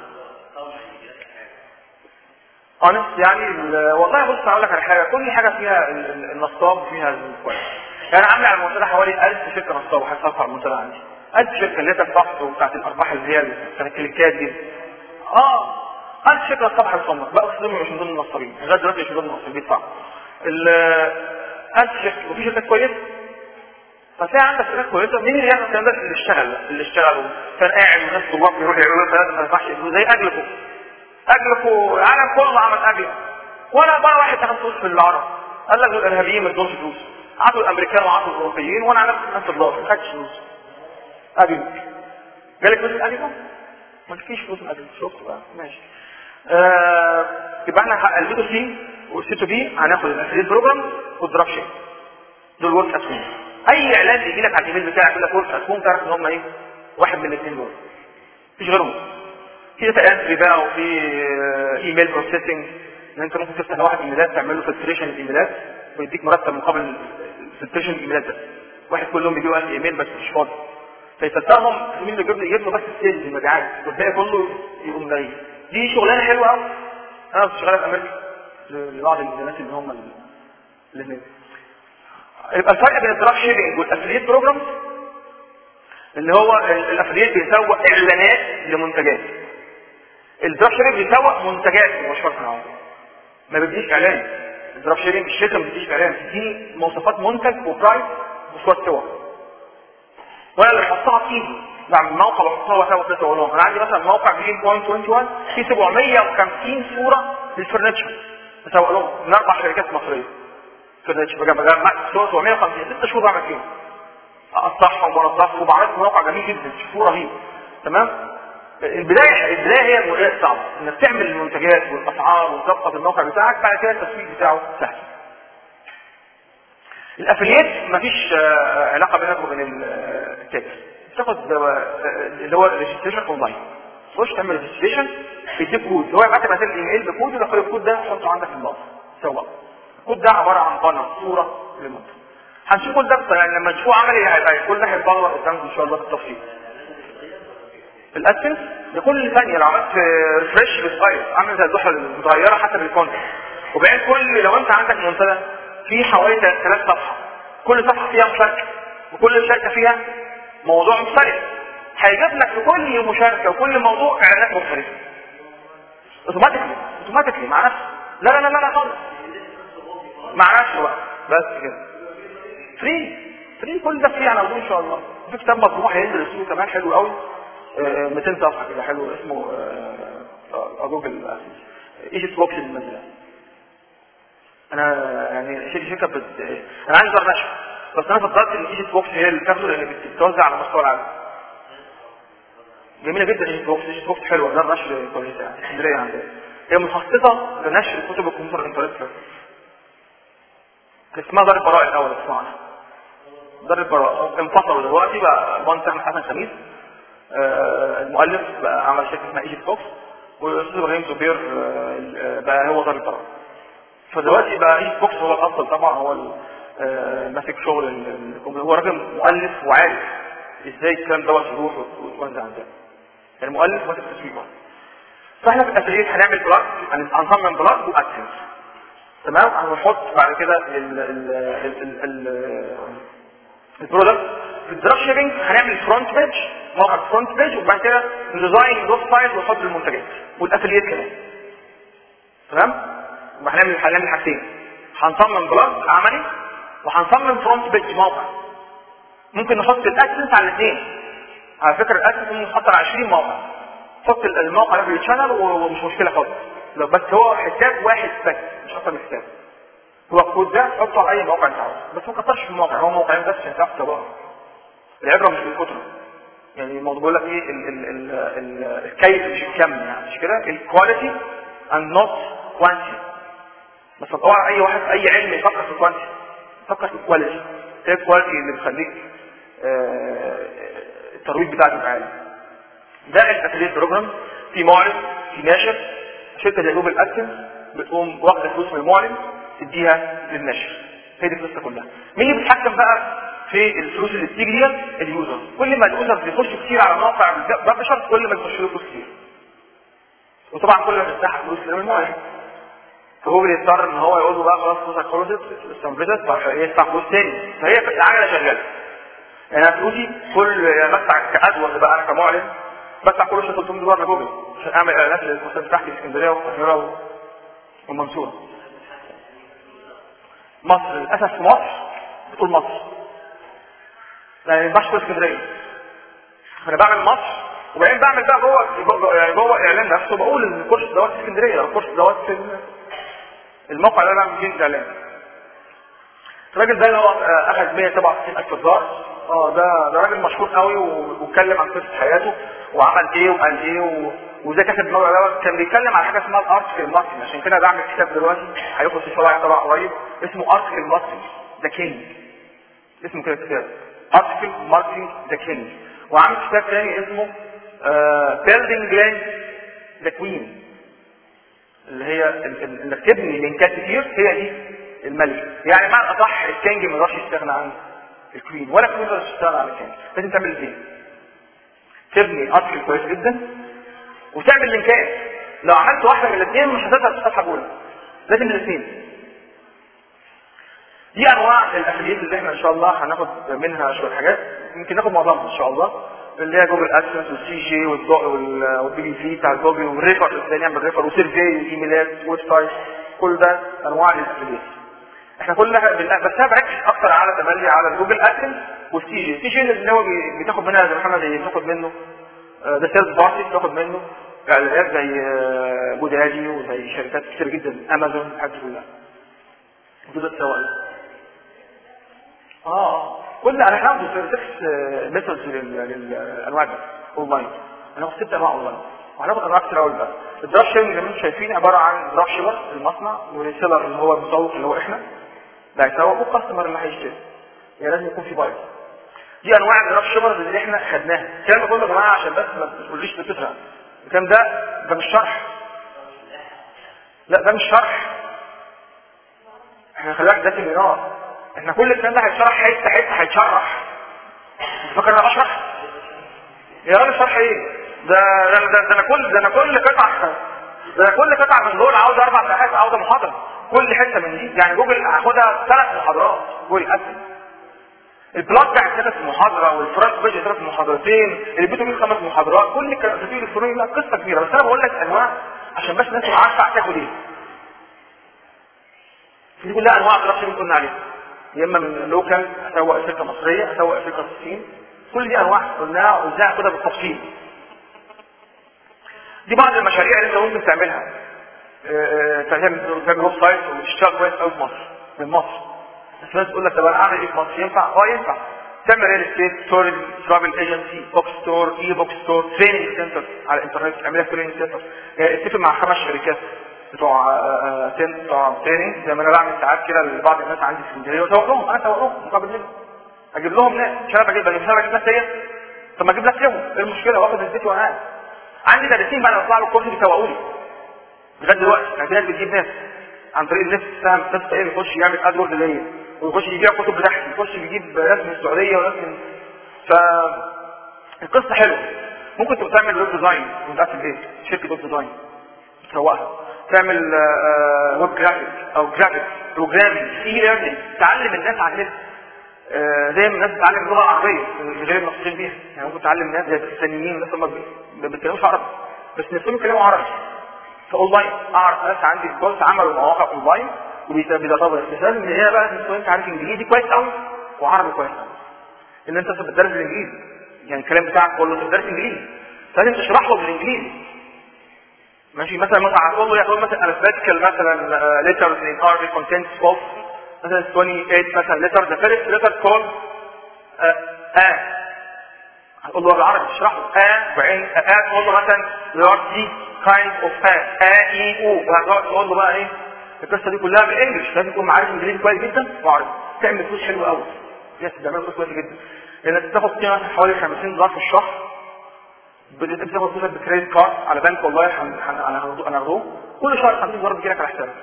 Speaker 1: اونست يعني والله بص هقول لك على حاجه كل حاجه فيها النصاب فيها الكويس يعني عامل على المنتدى حوالي 1000 شركه نصاب هتصفى على المنتدى عندي 1000 شركه اللي هي الضغط وبتاعت الارباح اللي هي بتاعت الكليكات دي اه 1000 شركه نصاب هتصمم بقى دول مش من ضمن النصابين لغايه دلوقتي مش من ضمن النصابين بيدفعوا ال 1000 شركه وفي شركات كويسه فتلاقي عندك شركات كويسه مين اللي يعمل الكلام ده اللي اشتغل اللي اشتغلوا كان قاعد والناس طلاب يروحوا يعملوا ثلاثه ما ينفعش زي اجلكم اجلكوا العالم كله عمل اجل ولا بقى واحد اخذ فلوس في العرب قال لك دول ارهابيين ما ادوش فلوس عطوا الامريكان وعطوا الاوروبيين وانا عرفت نفس الدولار ما خدتش فلوس اجل جالك فلوس الاجل ما فيش فلوس الاجل شفت بقى ماشي آه يبقى احنا البي تو سي والسي تو بي هناخد الافليت بروجرام والدراف شيب دول ورك ات هوم اي اعلان يجي لك على الايميل بتاعك يقول لك ورك ات هوم تعرف ان هم ايه واحد من الاثنين دول مفيش غيرهم في داتا انتري بقى وفي ايميل بروسيسنج ان انت ممكن تفتح واحد ايميلات تعمل له فلتريشن الايميلات ويديك مرتب مقابل فلتريشن الايميلات ده واحد كل يوم بيجي له ايميل بس مش فاضي فيفتحهم مين اللي يجيب له يجيب له بس السيلز المبيعات والباقي كله يقوم جاي دي شغلانه حلوه قوي انا كنت شغال في امريكا لبعض الناس اللي هم اللي هناك يبقى الفرق بين الدراف شيبنج والافليت بروجرام اللي هو الافليت بيسوق اعلانات لمنتجات الدراف شيبنج بيسوق منتجات مش فرق ما بيديش اعلان الدراف شيبنج الشركه ما بتديش اعلان بتديني مواصفات منتج وبرايس وشويه صور وانا اللي بحطها في ايدي بعمل موقع بحطها واسوي كده اقول لهم انا عندي مثلا موقع جرين بوينت 21 فيه 750 صوره للفرنتشر بسوق لهم من اربع شركات مصريه فرنتشر بجمع بجمع صور 750 ست شهور بعمل فيهم اقطعهم وانضفهم وبعمل موقع جميل جدا شوفوه رهيب تمام البدايه البدايه هي البدايه الصعبه انك تعمل المنتجات والاسعار وتظبط الموقع بتاعك بعد كده التسويق بتاعه سهل الافليات مفيش آه، علاقه بينك وبين التاجر بتاخد آه، اللي هو الريجستريشن اونلاين تخش تعمل ريجستريشن بيديك كود هو يبعت لك رساله ايميل بكود ودخل الكود ده حطه عندك في الباص سواء الكود ده عباره عن بانر صوره للمنتج هنشوف كل ده يعني لما نشوفه عملي هيبقى كل ده هيتبلور قدامكم ان شاء الله بالتفصيل الاسنس لكل ثانيه لو عملت ريفرش بتغير عامل زي اللوحه المتغيره حسب الكونتنت وبعدين كل لو انت عندك منتدى فيه حوالي ثلاث صفحه كل صفحه فيها مشاركه وكل مشاركه فيها موضوع مختلف هيجيب لك في كل مشاركه وكل موضوع اعلانات مختلفه اوتوماتيكلي اوتوماتيكلي مع نفسه لا لا لا لا خالص مع نفسه بقى بس كده فري فري كل ده فري على طول ان شاء الله في كتاب مطبوع هينزل السوق كمان حلو قوي آه، 200 صفحه كده حلو اسمه آه، جوجل ايجيبت بوكس المنزله انا يعني شركه شركه بت... انا عايز اروح نشر بس انا فضلت ان ايجيبت بوكس هي اللي بتاخده لان بتتوزع على مستوى العالم جميله جدا ايجيبت بوكس ايجيبت بوكس حلوه ده نشر كويسه يعني اسكندريه عندنا هي متخصصه لنشر كتب الكمبيوتر انترنت اسمها دار البراء الاول اسمعنا دار البراء انفصلوا دلوقتي بقى مهندس احمد حسن خميس آه، المؤلف بقى عمل شركه اسمها ايجيبت بوكس والاستاذ ابراهيم زبير آه، بقى هو دار البراء فدلوقتي بقى ايجيبت بوكس هو الافضل طبعا هو ال- آه، ماسك شغل ال- الكمبيوتر هو راجل مؤلف وعارف ازاي الكلام دوت يروح ويتوزع عندنا يعني مؤلف ماسك تسويق فاحنا في الاتريت هنعمل بلاج هنصمم بلاج واكسنس تمام هنحط بعد كده ال ال ال ال البرودكت في الدروب شيبنج هنعمل فرونت بيج موقع فرونت بيج وبعد كده نديزاين الويب سايت ونحط المنتجات والافليات كمان تمام وهنعمل هنعمل حاجتين هنصمم بلاج عملي وهنصمم فرونت بيج موقع ممكن نحط الاكسنس على الاثنين على فكره الاكسنس ممكن نحط على 20 موقع حط الموقع ده في الشانل ومش مشكله خالص لو بس هو حساب واحد بس مش اكتر من حساب هو الكود ده حطه على اي موقع انت عاوزه بس ما تكترش في الموقع هو موقعين بس عشان تعرف تبقى العبره مش بالكتره يعني الموضوع بيقول لك ايه ال ال ال ال الكيف مش الكم يعني مش كده الكواليتي اند نوت كوانتي بس طبعا اي واحد اي علم يفكر في الكوانتي يفكر في الكواليتي هي الكواليتي اللي بتخليك آه، الترويج بتاعك يبقى عالي ده الافليت بروجرام في معرض في ناشر شركه زي جوجل ادسنس بتقوم واخده فلوس من المعلن تديها للناشر هي دي القصه كلها مين اللي بيتحكم بقى في الفلوس اللي بتيجي ديت اليوزر كل ما اليوزر بيخش كتير على موقع ببشر كل ما بيخش له فلوس كتير وطبعا كل ما تفتح فلوس للمعلن فجوجل يضطر ان هو يقول له بقى خلاص فلوسك خلصت استنفذت فيدفع فلوس تاني فهي العجله شغاله يعني انا فلوسي كل بدفع كادوز بقى انا كمعلن بدفع كل شهر 300 دولار لجوجل عشان اعمل اعلانات للمستشفى بتاعتي في اسكندريه والقاهره والمنصوره مصر للاسف في مصر بتقول مصر يعني ما ينفعش تقول اسكندريه فانا بعمل مصر وبعدين بعمل بقى جوه يعني جوه اعلان نفسه بقول ان الكورس دوت في اسكندريه او الكورس دوت في الموقع اللي انا بعمل فيه الاعلان الراجل ده اللي هو اخذ 167 الف دولار اه ده ده راجل مشهور قوي واتكلم عن قصه حياته وعمل ايه وقال ايه و... وازاي كسب الموضوع دوت كان بيتكلم عن حاجه اسمها الارتكل ماركتنج عشان كده بعمل كتاب دلوقتي هيخلص ان شاء الله طبعا قريب اسمه ارتكل ماركتنج ذا كينج اسمه كده كتاب ارتكل ماركتنج ذا كينج وعامل كتاب تاني اسمه بيلدينج لاند ذا كوين اللي هي ال- ال- انك تبني لينكات كتير هي دي الملك يعني معنى اصح الكينج ما يقدرش يستغنى عن الكوين ولا الكوين يقدر يستغنى عن الكينج لازم تعمل الاثنين تبني ارتكل كويس جدا وتعمل لينكات لو عملت واحده من الاثنين مش هتقدر تفتح جوله لازم الاثنين دي انواع الافليات اللي احنا ان شاء الله هناخد منها شويه حاجات يمكن ناخد معظمها ان شاء الله اللي هي جوجل ادسنس والسي جي والبي بي سي بتاع جوجل والريفر ازاي نعمل ريفر وسيرفي وايميلات ويب سايت كل ده انواع الافليات احنا كلها بس انا بركز اكتر على تملي على جوجل ادسنس والسي جي السي جي اللي هو بي- بتاخد منها زي محمد زي بتاخد منه آه، ده سيلز بارتي بتاخد منه اعلانات زي آه، جودادي وزي شركات كتير جدا امازون الحاجات دي كلها دول السواق اه اه كل انا هاخد 6 ميثودز للانواع دي اونلاين انا هاخد ست انواع اونلاين وهناخد انواع كتير قوي بقى الدراف شيبنج اللي انتم شايفين عباره عن دراف شيبر المصنع والسيلر اللي هو المسوق اللي هو احنا ده هيسوق والكاستمر اللي هيشتري يعني لازم يكون في بايظ دي انواع الدراف شيبرز اللي احنا خدناها الكلام ده كله يا جماعه عشان بس ما تقوليش بتفهم الكلام ده ده مش شرح لا ده مش شرح احنا خلاك ده سيمينار احنا كل الكلام ده هيتشرح حته حته هيتشرح انت فاكر انا بشرح يا راجل شرح ايه ده ده ده, ده انا كل ده انا كل قطعه ده انا كل قطعه من دول عاوز اربع ساعات عاوز محاضره كل حته من دي يعني جوجل هاخدها ثلاث محاضرات جوجل ادسنس البلوج بتاع ثلاث محاضره والفرونت بيج ثلاث محاضرتين البي تو بي خمس محاضرات كل الكلام التسويق الالكتروني لا قصه كبيره بس انا بقول لك انواع عشان بس الناس تبقى عارفه هتاخد ايه دي كلها انواع الدراج اللي قلنا عليها يا اما من لوكال اسوق شركه مصريه اسوق شركه في الصين كل دي انواع قلناها وازاي اخدها بالتفصيل دي بعض المشاريع اللي انت ممكن تعملها آه، آه، تعمل تعمل ويب سايت وتشتغل كويس قوي في مصر من مصر بس الناس تقول لك طب انا اعمل ايه في مصر ينفع؟ اه ينفع تعمل ريل استيت ستورج ترافل ايجنسي بوك ستور اي بوك ستور تريننج سنتر على الانترنت اعملها تريننج سنتر اتفق مع خمس شركات بتوع آه، آه، تن بتوع تريننج زي ما انا بعمل ساعات كده لبعض الناس عندي في اسكندريه واسوق لهم انا اسوق لهم مقابل منهم اجيب لهم ناس مش انا بجيب بجيب مش انا بجيب ناس هي طب ما اجيب ناس لهم ايه المشكله واخد البيت وانا قاعد عندي تدريسين بقى انا بطلع له الكورس بيسوقوا لي لغايه دلوقتي يعني في ناس بتجيب ناس عن طريق النت سهم ناس ايه يخش يعمل ادورد ليا ويخش يبيع كتب بتاعتي يخش يجيب ناس من السعوديه وناس من ف القصه حلوه ممكن تبقى تعمل ويب ديزاين وانت قاعد في البيت شركه ويب ديزاين تسوقها تعمل ويب جرافيك او جرافيك بروجرامينج اي ليرنينج تعلم الناس على النت آه، زي ما الناس بتتعلم اللغه العربيه غير الناطقين بيها يعني ممكن تعلم ناس زي الفنيين الناس هم ما بيتكلموش عربي بس نفسهم يتكلموا عربي فاونلاين اعرف ناس عندي في كورس عملوا مواقع اونلاين وبيدربوا بس لازم ان هي بقى تكون انت عارف انجليزي كويس قوي وعربي كويس قوي ان انت أصلاً بتدرس الانجليزي يعني الكلام بتاعك كله بتدرس انجليزي لازم تشرح له بالانجليزي ماشي مثلا مثلا هتقول له يقول مثلا alphabetical مثلا uh, letters in Arabic contents of مثلا 28 مثلا letter the first letter called uh, a هتقول له بالعربي تشرح له a وبعدين a تقول له مثلا there are three kinds of a a e u وهتقعد تقول له بقى ايه القصه دي كلها بالانجلش لازم تكون معارف انجليزي كويس جدا وعربي تعمل فلوس حلوه قوي يس بتعمل فلوس كويس جدا لانك بتاخد فيها مثلا حوالي 50 دولار في الشهر بدأت بتاخد فلوسك بكريدت كارد على بنك والله هن- هن- انا هاخده- انا هاخده كل شهر 50 دولار بيجيلك على حسابك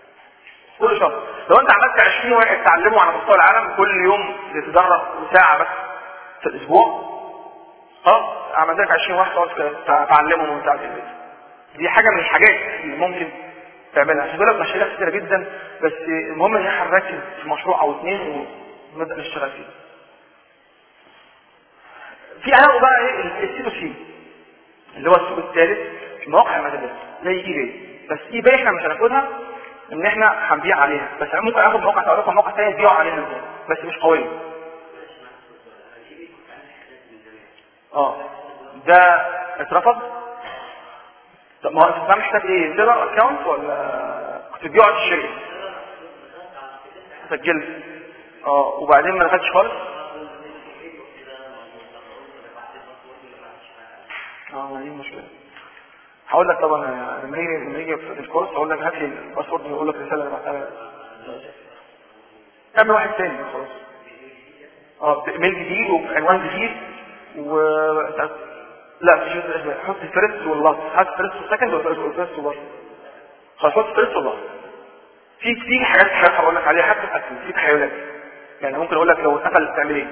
Speaker 1: كل شهر لو انت عملت 20 واحد تعلمه على مستوى العالم كل يوم تتدرب ساعه بس في الاسبوع اه عملت لك 20 واحد تقعد تع- تعلمهم وانت قاعد في البيت دي حاجه من الحاجات اللي ممكن تعملها عشان كده مشاريع كتيره جدا بس المهم ان احنا نركز في مشروع او اثنين ونبدا نشتغل فيه في انواع بقى ايه السي تو سي اللي هو السوق الثالث مواقع المدارس زي اي باي بس اي باي احنا مش هناخدها ان احنا هنبيع عليها بس ممكن اخد موقع تعرفها موقع ثاني تبيعوا عليها ازاي بس مش قويه اه ده اترفض طب ما هو انت بقى محتاج ايه سيرفر اكونت ولا كنت بتبيعه على الشركه سجلت اه وبعدين ما دخلتش خالص اه ما دي المشكله هقول لك طبعا لما يجي لما يجي في الكورس هقول لك هات لي الباسورد يقول لك الرساله اللي بعتها اعمل واحد تاني خلاص اه بايميل جديد وبعنوان جديد و لا مش شرط الاسماء حط الفيرست واللاست هات الفيرست والسكند والفيرست واللاست خلاص حط الفيرست واللاست في في حاجات حاجات هقول لك عليها حتى الاكل في تخيلات يعني ممكن اقول لك لو اتقفل تعمل ايه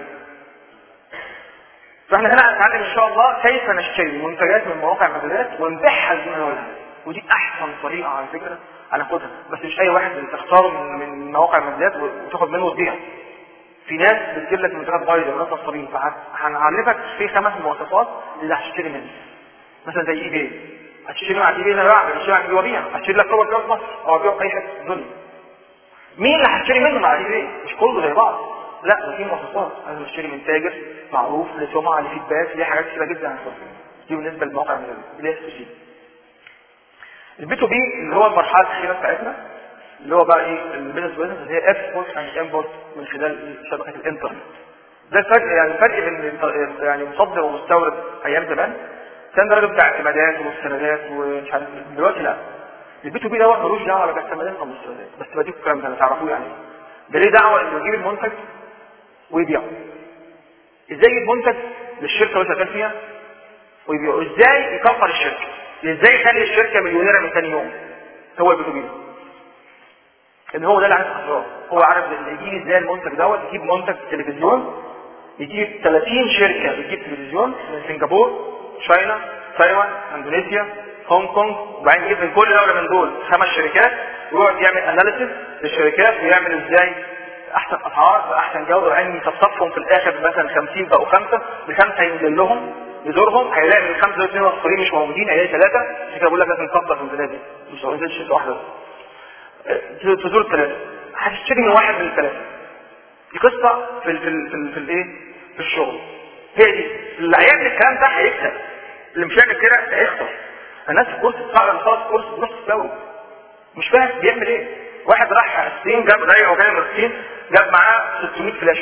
Speaker 1: فاحنا هنا هنتعلم ان شاء الله كيف نشتري منتجات من مواقع المبيعات ونبيعها لزملائنا ودي احسن طريقه على فكره هناخدها بس مش اي واحد اللي تختاره من من مواقع المبيعات وتاخد منه وتبيع في ناس بتجيب لك منتجات بايظه وناس نصابين فهنعرفك في خمس مواصفات اللي هتشتري منها مثلا زي اي باي هتشتري مع اي باي انا بعمل هتشتري مع اي وبيع هتشتري لك كور في مصر او ابيع في اي حته في الدنيا مين اللي هشتري منه مع دي ايه مش كله زي بعض لا ده في مواصفات انا بشتري من تاجر معروف له سمعه له فيدباك ليه حاجات كتيره جدا عن دي بالنسبه للموقع من اللي هي سي البي تو بي اللي هو المرحله الاخيره بتاعتنا اللي هو بقى ايه البيزنس بيزنس اللي هي اكسبورت اند امبورت من خلال شبكه الانترنت ده الفرق يعني الفرق بين يعني مصدر ومستورد ايام زمان كان ده بتاع اعتمادات ومستندات ومش عارف دلوقتي لا البي تو بي دوت ملوش دعوه لا باعتمادات ولا مستندات بس بديكم الكلام ده تعرفوه يعني ده ليه دعوه انه يجيب المنتج ويبيعه ازاي يجيب منتج للشركه اللي شغال فيها ويبيعه ازاي يكبر الشركه ازاي يخلي الشركه مليونيره من ثاني يوم هو البي تو بي ان هو ده اللي عارف اسرار هو عارف يجيب ازاي المنتج دوت يجيب منتج تلفزيون يجيب 30 شركه بتجيب تلفزيون من سنغافور تشاينا تايوان اندونيسيا هونج كونج وبعدين يجيب من كل دوله من دول خمس شركات ويقعد يعمل اناليسيس للشركات ويعمل ازاي احسن اسعار باحسن جوده وبعدين يصفصفهم في الاخر مثلا 50 بقوا خمسه بخمسه ينزل لهم يزورهم هيلاقي من الخمسه دول اثنين مصريين مش موجودين هيلاقي ثلاثه عشان كده بقول لك لازم نكبر في البلاد دي مش هنزل شركه واحده تزور الثلاثه هتشتري من واحد من الثلاثه دي قصه في ال في ال في, ال في الايه في الشغل هي دي اللي هيعمل الكلام ده هيكسب اللي مش هيعمل كده هيخسر الناس في كورس بتاع خلاص كورس بنص الدوري مش فاهم بيعمل ايه واحد راح الصين جاب زي وجاي من الصين جاب معاه 600 فلاش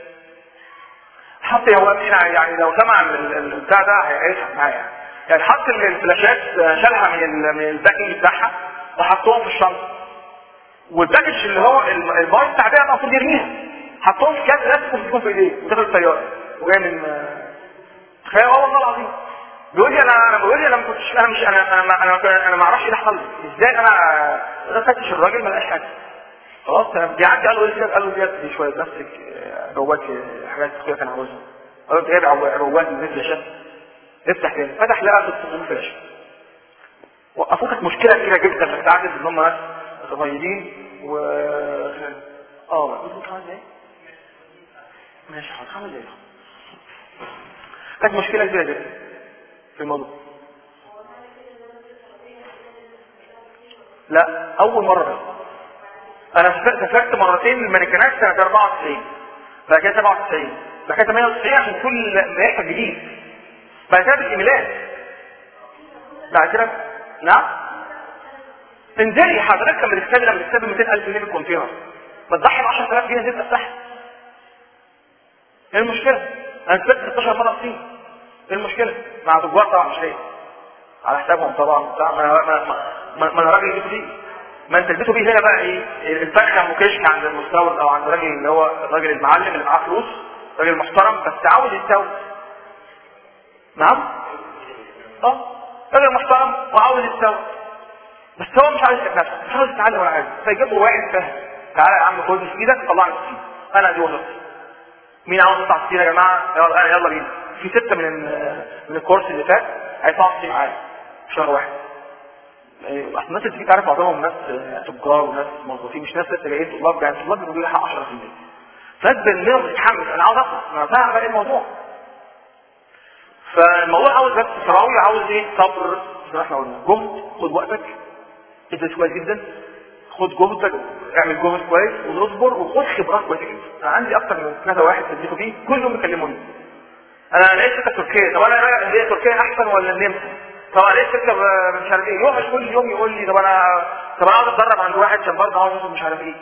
Speaker 1: حط هو مين يعني لو سمع البتاع ده هيفهم معايا يعني يعني حط الفلاشات شالها من من الباكينج بتاعها وحطهم في الشنطه والباكج اللي هو الباي بتاع ده المفروض يرميها حطهم في كاس لازم تكون في ايديه ودخل الطياره وجاي من تخيل والله العظيم بيقول لي انا انا بيقول لي انا ما كنتش انا مش انا انا ما انا انا ما اعرفش ايه اللي حصل ازاي انا انا فتش الراجل ما لقاش حاجه خلاص بيعدي قال له ايه قال له دي شويه نفسك جواك حاجات اخويا كان عاوزها قال له انت جايب رواد من فلاشه افتح تاني فتح لقى 600 فلاشه وقفوه كانت مشكله كبيره جدا بس عارف ان هم ناس صغيرين و اه قلت خمس دقايق ماشي حاضر خمس دقايق كانت مشكله كبيره جدا في الموضوع لا اول مره انا سافرت مرتين المانيكانات سنه 94 بعد كده 97 بعد كده 98 عشان كل ما يحصل جديد بعد كده بالايميلات بعد كده نعم انزلي حضرتك لما تكسبي لما تكسبي 200000 جنيه في الكونتينر ما تضحي ب 10000 جنيه زيت تفتحها ايه المشكله؟ انا سافرت 16 مره الصين ايه المشكله؟ مع تجار طبعا مش ليا على حسابهم طبعا بتاع ما ما ما, ما انا راجل جبت دي ما انت البيتو بي هنا بقى ايه الفرخه مكشك عند المستورد او عند الراجل اللي هو الراجل المعلم اللي معاه فلوس راجل محترم بس عاوز يستورد نعم اه راجل محترم وعاوز يستورد بس هو مش عاوز يتعب نفسه مش عاوز يتعلم ولا حاجه فيجيب له واحد فاهم تعالى يا عم خد في ايدك طلع لي السين انا دي وظيفتي مين عاوز يطلع السين يا جماعه يلا يلا بينا في سته من من الكورس اللي فات هيطلعوا السين معايا في شهر واحد اصل الناس اللي تعرف معظمهم ناس تجار وناس موظفين مش ناس لسه جايين طلاب يعني طلاب بيقولوا لي حق 10% ناس منهم بتتحمس انا عاوز اخلص انا فاهم بقى ايه الموضوع فالموضوع عاوز بس تراوي عاوز ايه صبر زي ما احنا قلنا جهد خد وقتك ادرس كويس جدا خد جهدك اعمل جهد كويس ونصبر وخد خبرات كويسه جدا انا عندي اكتر من كذا واحد تدريبه فيه كلهم بيكلموني انا لقيت شركه تركيه طب انا هي تركيا احسن ولا النمسا طب لقيت شركه مش عارف ايه يقعد كل يوم يقول لي طب انا طب انا عاوز اتدرب عند واحد عشان برضه عاوز مش عارف ايه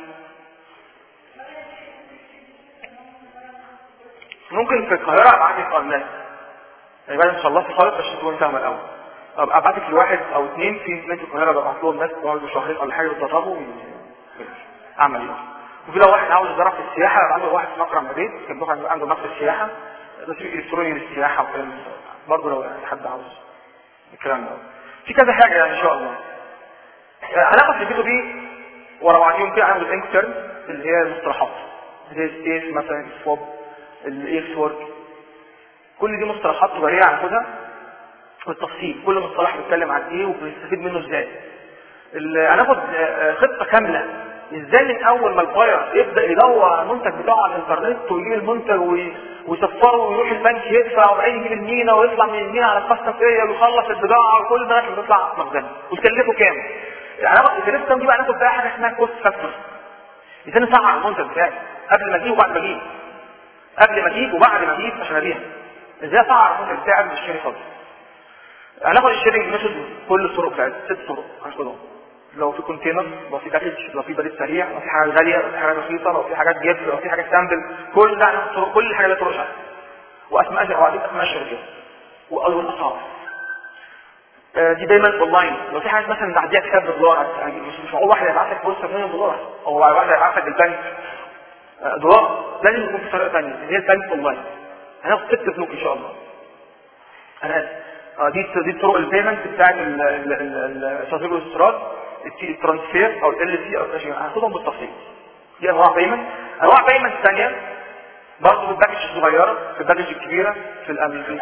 Speaker 1: ممكن في القاهره ابعت لك اونلاين يعني بعد ما تخلصي خالص عشان تكون فاهمه الاول ابقى ابعت لك لواحد او اثنين في ناس في القاهره ببعت لهم ناس بيقعدوا شهرين ولا حاجه يتدربوا اعمل ايه وفي لو واحد عاوز يتدرب في السياحه عنده واحد في مكرم مدينه كان بيروح عنده مكتب السياحه تسويق الكتروني للسياحه وكلام برضه لو يعني حد عاوز الكلام ده في كذا حاجه يعني ان شاء الله هناخد في الفيديو دي ورا بعضيهم كده عن الانك تيرم اللي هي المصطلحات زي السبيس مثلا السواب الاكس ورك كل دي مصطلحات تجاريه هناخدها بالتفصيل كل مصطلح بيتكلم عن ايه وبنستفيد منه ازاي هناخد خطه كامله ازاي من اول ما الباير يبدا يدور على المنتج بتاعه على الانترنت ويجيب المنتج ويصفره ويروح البنك يدفع وبعدين يجيب المينا ويطلع من المينا على الكاستم اريا ويخلص البضاعه وكل ده عشان تطلع مخزن وتكلفه كام؟ يعني هناخد الكلفه كام دي بقى ناخد بقى حاجه اسمها كوست فاكتور ازاي نسعر المنتج بتاعي قبل ما اجيب وبعد ما اجيب قبل ما اجيب وبعد ما اجيب عشان ابيع ازاي اسعر المنتج بتاعي قبل ما اشتري خالص هناخد الشيرنج ميثود كل الطرق بتاعتها ست طرق هناخدهم لو في كونتينر لو في باكج لو في بريد سريع لو في حاجات غاليه لو في حاجات رخيصه لو في حاجات جيفت لو في حاجات سامبل كل ده هناخد طرق كل الحاجات اللي طرق شرح واسماء وعديد اسماء الشركات والاسعار آه، دي دايما اونلاين لو في حاجات مثلا تعديها كتاب بدولار يعني مش مش معقول واحد يبعت لك بوست مليون دولار او واحد يبعت لك البنك آه، دولار لازم يكون في طريقه ثانيه اللي هي البنك اونلاين هناخد ست بنوك ان شاء الله انا اسف آه، دي دي طرق البيمنت بتاعت التصريف والاستيراد الترانسفير او ال سي او التشغيل هناخدهم بالتفصيل دي انواع بيمنت انواع بيمنت ثانيه برضه في الباكج الصغيره في الباكج الكبيره في الامن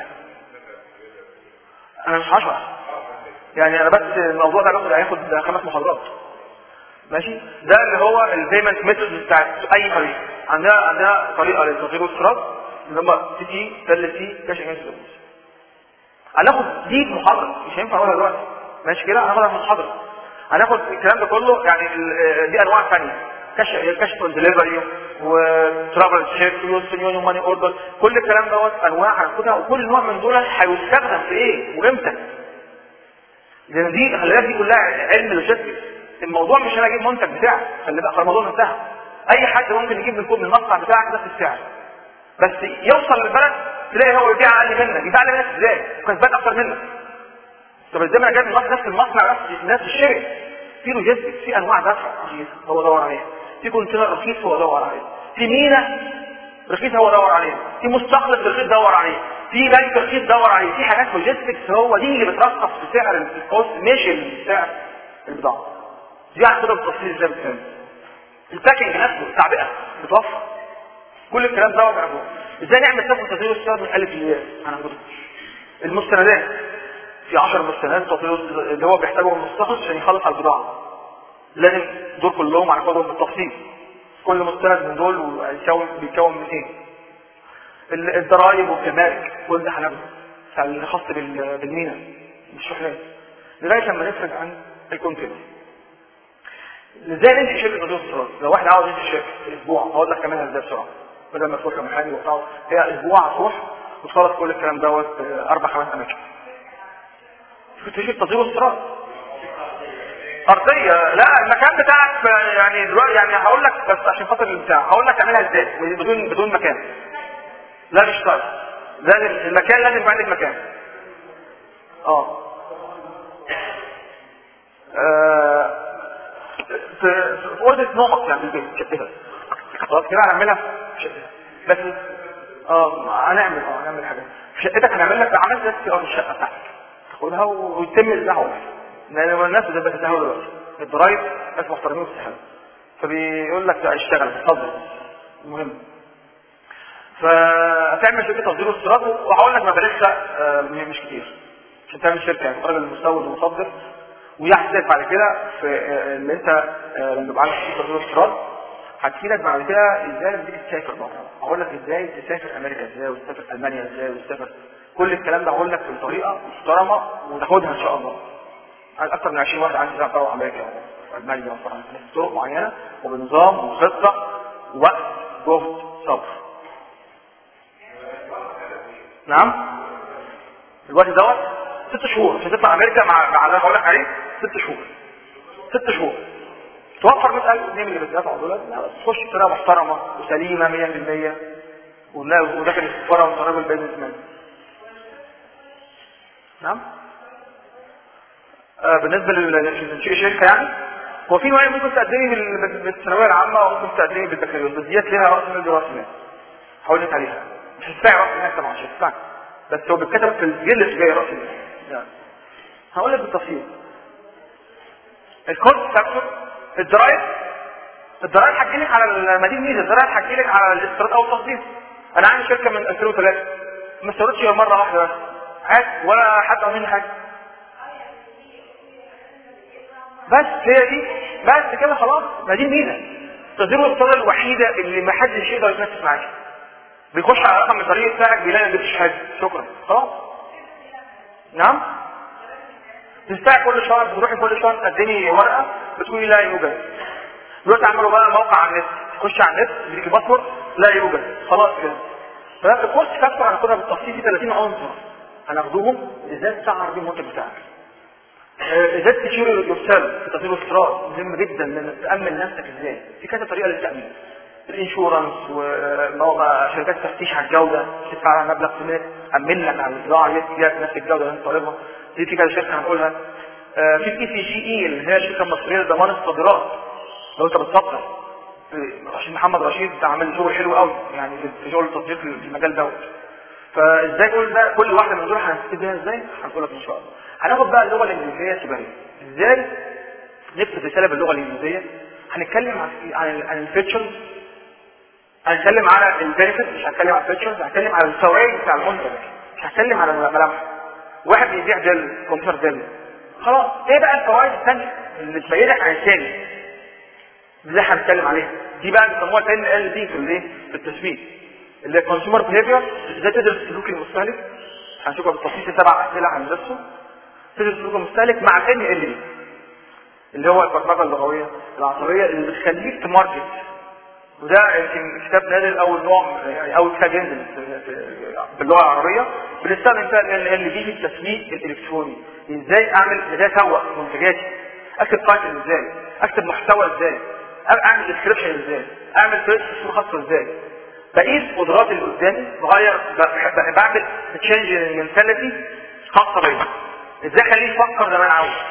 Speaker 1: انا مش هشرح يعني انا بس الموضوع ده باخد هياخد خمس محاضرات ماشي ده اللي هو البيمنت ميثود بتاعت اي طريقه عندنا عندنا طريقه للتصغير والاستيراد اللي هم سي تي ال سي كاش اجنس هناخد دي محاضره مش هينفع اقولها دلوقتي ماشي كده هناخدها في محاضره هناخد الكلام ده كله يعني ال- دي انواع ثانيه كاش كاش اون ديليفري وترافل تشيك ويوستن يونيون ماني اوردر كل الكلام دوت انواع هناخدها وكل نوع من دول هيستخدم في ايه وامتى لان دي خلي بالك دي كلها علم لوجيستكس الموضوع مش انا اجيب منتج بتاعي خلي بالك الموضوع انتهى اي حد ممكن يجيب من المصنع بتاعك نفس السعر بس يوصل للبلد تلاقي هو يبيع اقل منك يبيع اقل منك ازاي وكسبان اكتر منك طب ازاي ما انا جايب من نفس المصنع نفس نفس الشركه في لوجيستكس في انواع دفع رخيص هو دور عليها في كونتينر رخيص هو دور عليه في مينا رخيص هو دور عليه في مستخلص رخيص دور عليه في بنك رخيص دور عليه في حاجات لوجيستكس هو دي اللي بترخص في سعر الكوست مش سعر البضاعه دي هتبقى بالتفصيل ازاي بتتم الباكينج نفسه التعبئه بتوفر كل الكلام ده بنعمله ازاي نعمل تفصيل تطوير السعر من الف للياء هناخده المستندات في 10 مستندات تطوير اللي هو بيحتاجهم المستخلص عشان يخلص على البضاعه لازم دول كلهم هناخدهم بالتفصيل كل مستند من دول بيكون بيكون 200 الضرائب والجمارك كل ده هناخده الخاص بالمينا بالشحنات لغايه لما نفرج عن الكونتينر ازاي ننشئ شركه تطوير الصراط لو واحد عاوز ينشئ شركه في اسبوع هقول لك كمان ازاي بسرعه بدل ما تروح لمحل وبتاع هي اسبوع هتروح وتخلص كل الكلام دوت اربع خمس اماكن تنشئ تطوير الصراط ارضيه لا المكان بتاعك يعني دلوقتي يعني هقول لك بس عشان خاطر البتاع هقول لك تعملها ازاي بدون بدون مكان لا مش طيب لازم المكان لازم يبقى عندك مكان اه آه، في في اوضه نومك يعني البيت شدها خلاص كده هنعملها شدها بس اه هنعمل اه هنعمل حاجات في شقتك هنعمل لك عملت بس في ارض الشقه بتاعتك تاخدها ويتم الزحوه لان الناس ده بتتهاوى دلوقتي الضرايب ناس محترمين وتستحمل فبيقول لك لا اشتغل اتفضل المهم فتعمل شركه تصدير واستيراد وهقول لك مبالغها آه، مش كتير عشان تعمل شركه يعني راجل مستورد ومصدر ويحسب بعد كده في آه، اللي انت آه، لما يبقى عندك شركه تصدير واستيراد هتفيدك بعد كده ازاي لما تيجي تسافر بره هقول لك ازاي تسافر امريكا ازاي وتسافر المانيا ازاي وتسافر كل الكلام ده هقول لك بطريقه محترمه وتاخدها ان شاء الله عن اكثر من 20 واحد عايز يسافر بره امريكا والمانيا وفرنسا طرق معينه وبنظام وخطه ووقت جهد صبر نعم الوقت دوت ست شهور عشان تطلع امريكا مع مع اللي هقول لك عليه ست شهور ست شهور توفر 100000 جنيه من اللي بتدفعوا دول لا بس تخش بطريقه محترمه وسليمه 100% ولا وداخل السفاره وانت راجل بيزنس مان نعم آه بالنسبه للشيء شركه يعني هو في نوعين ممكن تقدمي بال- بالثانويه العامه وممكن تقدمي بالبكالوريوس بس ديت ليها راس مال راس مال هقول لك عليها مش هتدفعي راس مال طبعا مش هتدفعي بس هو بيتكتب في الجلس جاي راس مال يعني هقول لك بالتفصيل الكوست فاكتور الضرايب الضرايب هتجيلك على المدينه ميزه الضرايب هتجيلك على الاستيراد او التصدير انا عندي شركه من 2003 ما استوردتش غير مره واحده بس عادي ولا حد عمل مني حاجه بس هي دي بس كده خلاص ما دي الميزه تصدير الاقتصاد الوحيده اللي ما حدش يقدر يتنافس معاك بيخش على رقم الطريق بتاعك بيلاقي ما جبتش حاجه شكرا خلاص نعم تستعي كل شهر بتروحي كل شهر تقدمي ورقه بتقولي لا يوجد دلوقتي عملوا بقى موقع على النت تخش على النت يديك باسورد لا يوجد خلاص كده فالكورس فاكتور هناخدها بالتفصيل في 30 عنصر هناخدوهم ازاي تسعر بيهم المنتج بتاعك آه، ازاي تشير يورسيلف في تطوير الاستيراد مهم جدا ان تامن نفسك ازاي في كذا طريقه للتامين الانشورنس وشركات تفتيش على الجوده تدفع على مبلغ سمات امن لك على البضاعه ديت نفس الجوده اللي انت طالبها دي في كذا شركه هنقولها آه، في الاي سي جي اي اللي هي الشركه المصريه لضمان الصادرات لو انت بتصدر رشيد محمد رشيد عامل شغل حلو قوي يعني في شغل التصدير في المجال دوت فازاي كل ده كل واحده من دول هنستفيد بيها ازاي هنقول لك ان شاء الله هناخد بقى اللغه الانجليزيه السباعيه ازاي نكتب رساله باللغه الانجليزيه هنتكلم عن عن عن الفيتشرز هنتكلم على البينفيت مش هنتكلم على الفيتشرز هنتكلم على الفوائد بتاع المنتج مش هنتكلم على الملامح واحد بيبيع دل كمبيوتر دل خلاص ايه بقى الفوائد الثانيه اللي تميزك عن الثاني دي هنتكلم عليها دي بقى بيسموها تاني ال دي في الايه في التسويق اللي هي كونسيومر بيهيفير ازاي تدرس سلوك المستهلك هنشوفها بالتفصيل سبع اسئله هندرسهم تدرس سلوك المستهلك مع تاني ال دي اللي هو البرمجه اللغويه العصبيه اللي بتخليك تماركت وده يمكن كتاب نادر اول نوع يعني اول كتاب ينزل باللغه العربيه بنستخدم فيها ال ال دي في التسويق الالكتروني ازاي اعمل ازاي اسوق منتجاتي اكتب تايتل ازاي اكتب محتوى ازاي اعمل ديسكربشن ازاي اعمل سيرش صوره خاصه ازاي بقيس قدرات اللي قدامي بغير ب- بعمل تشينج المنتاليتي خاصه بيا ازاي اخليه يفكر زي ما انا عاوز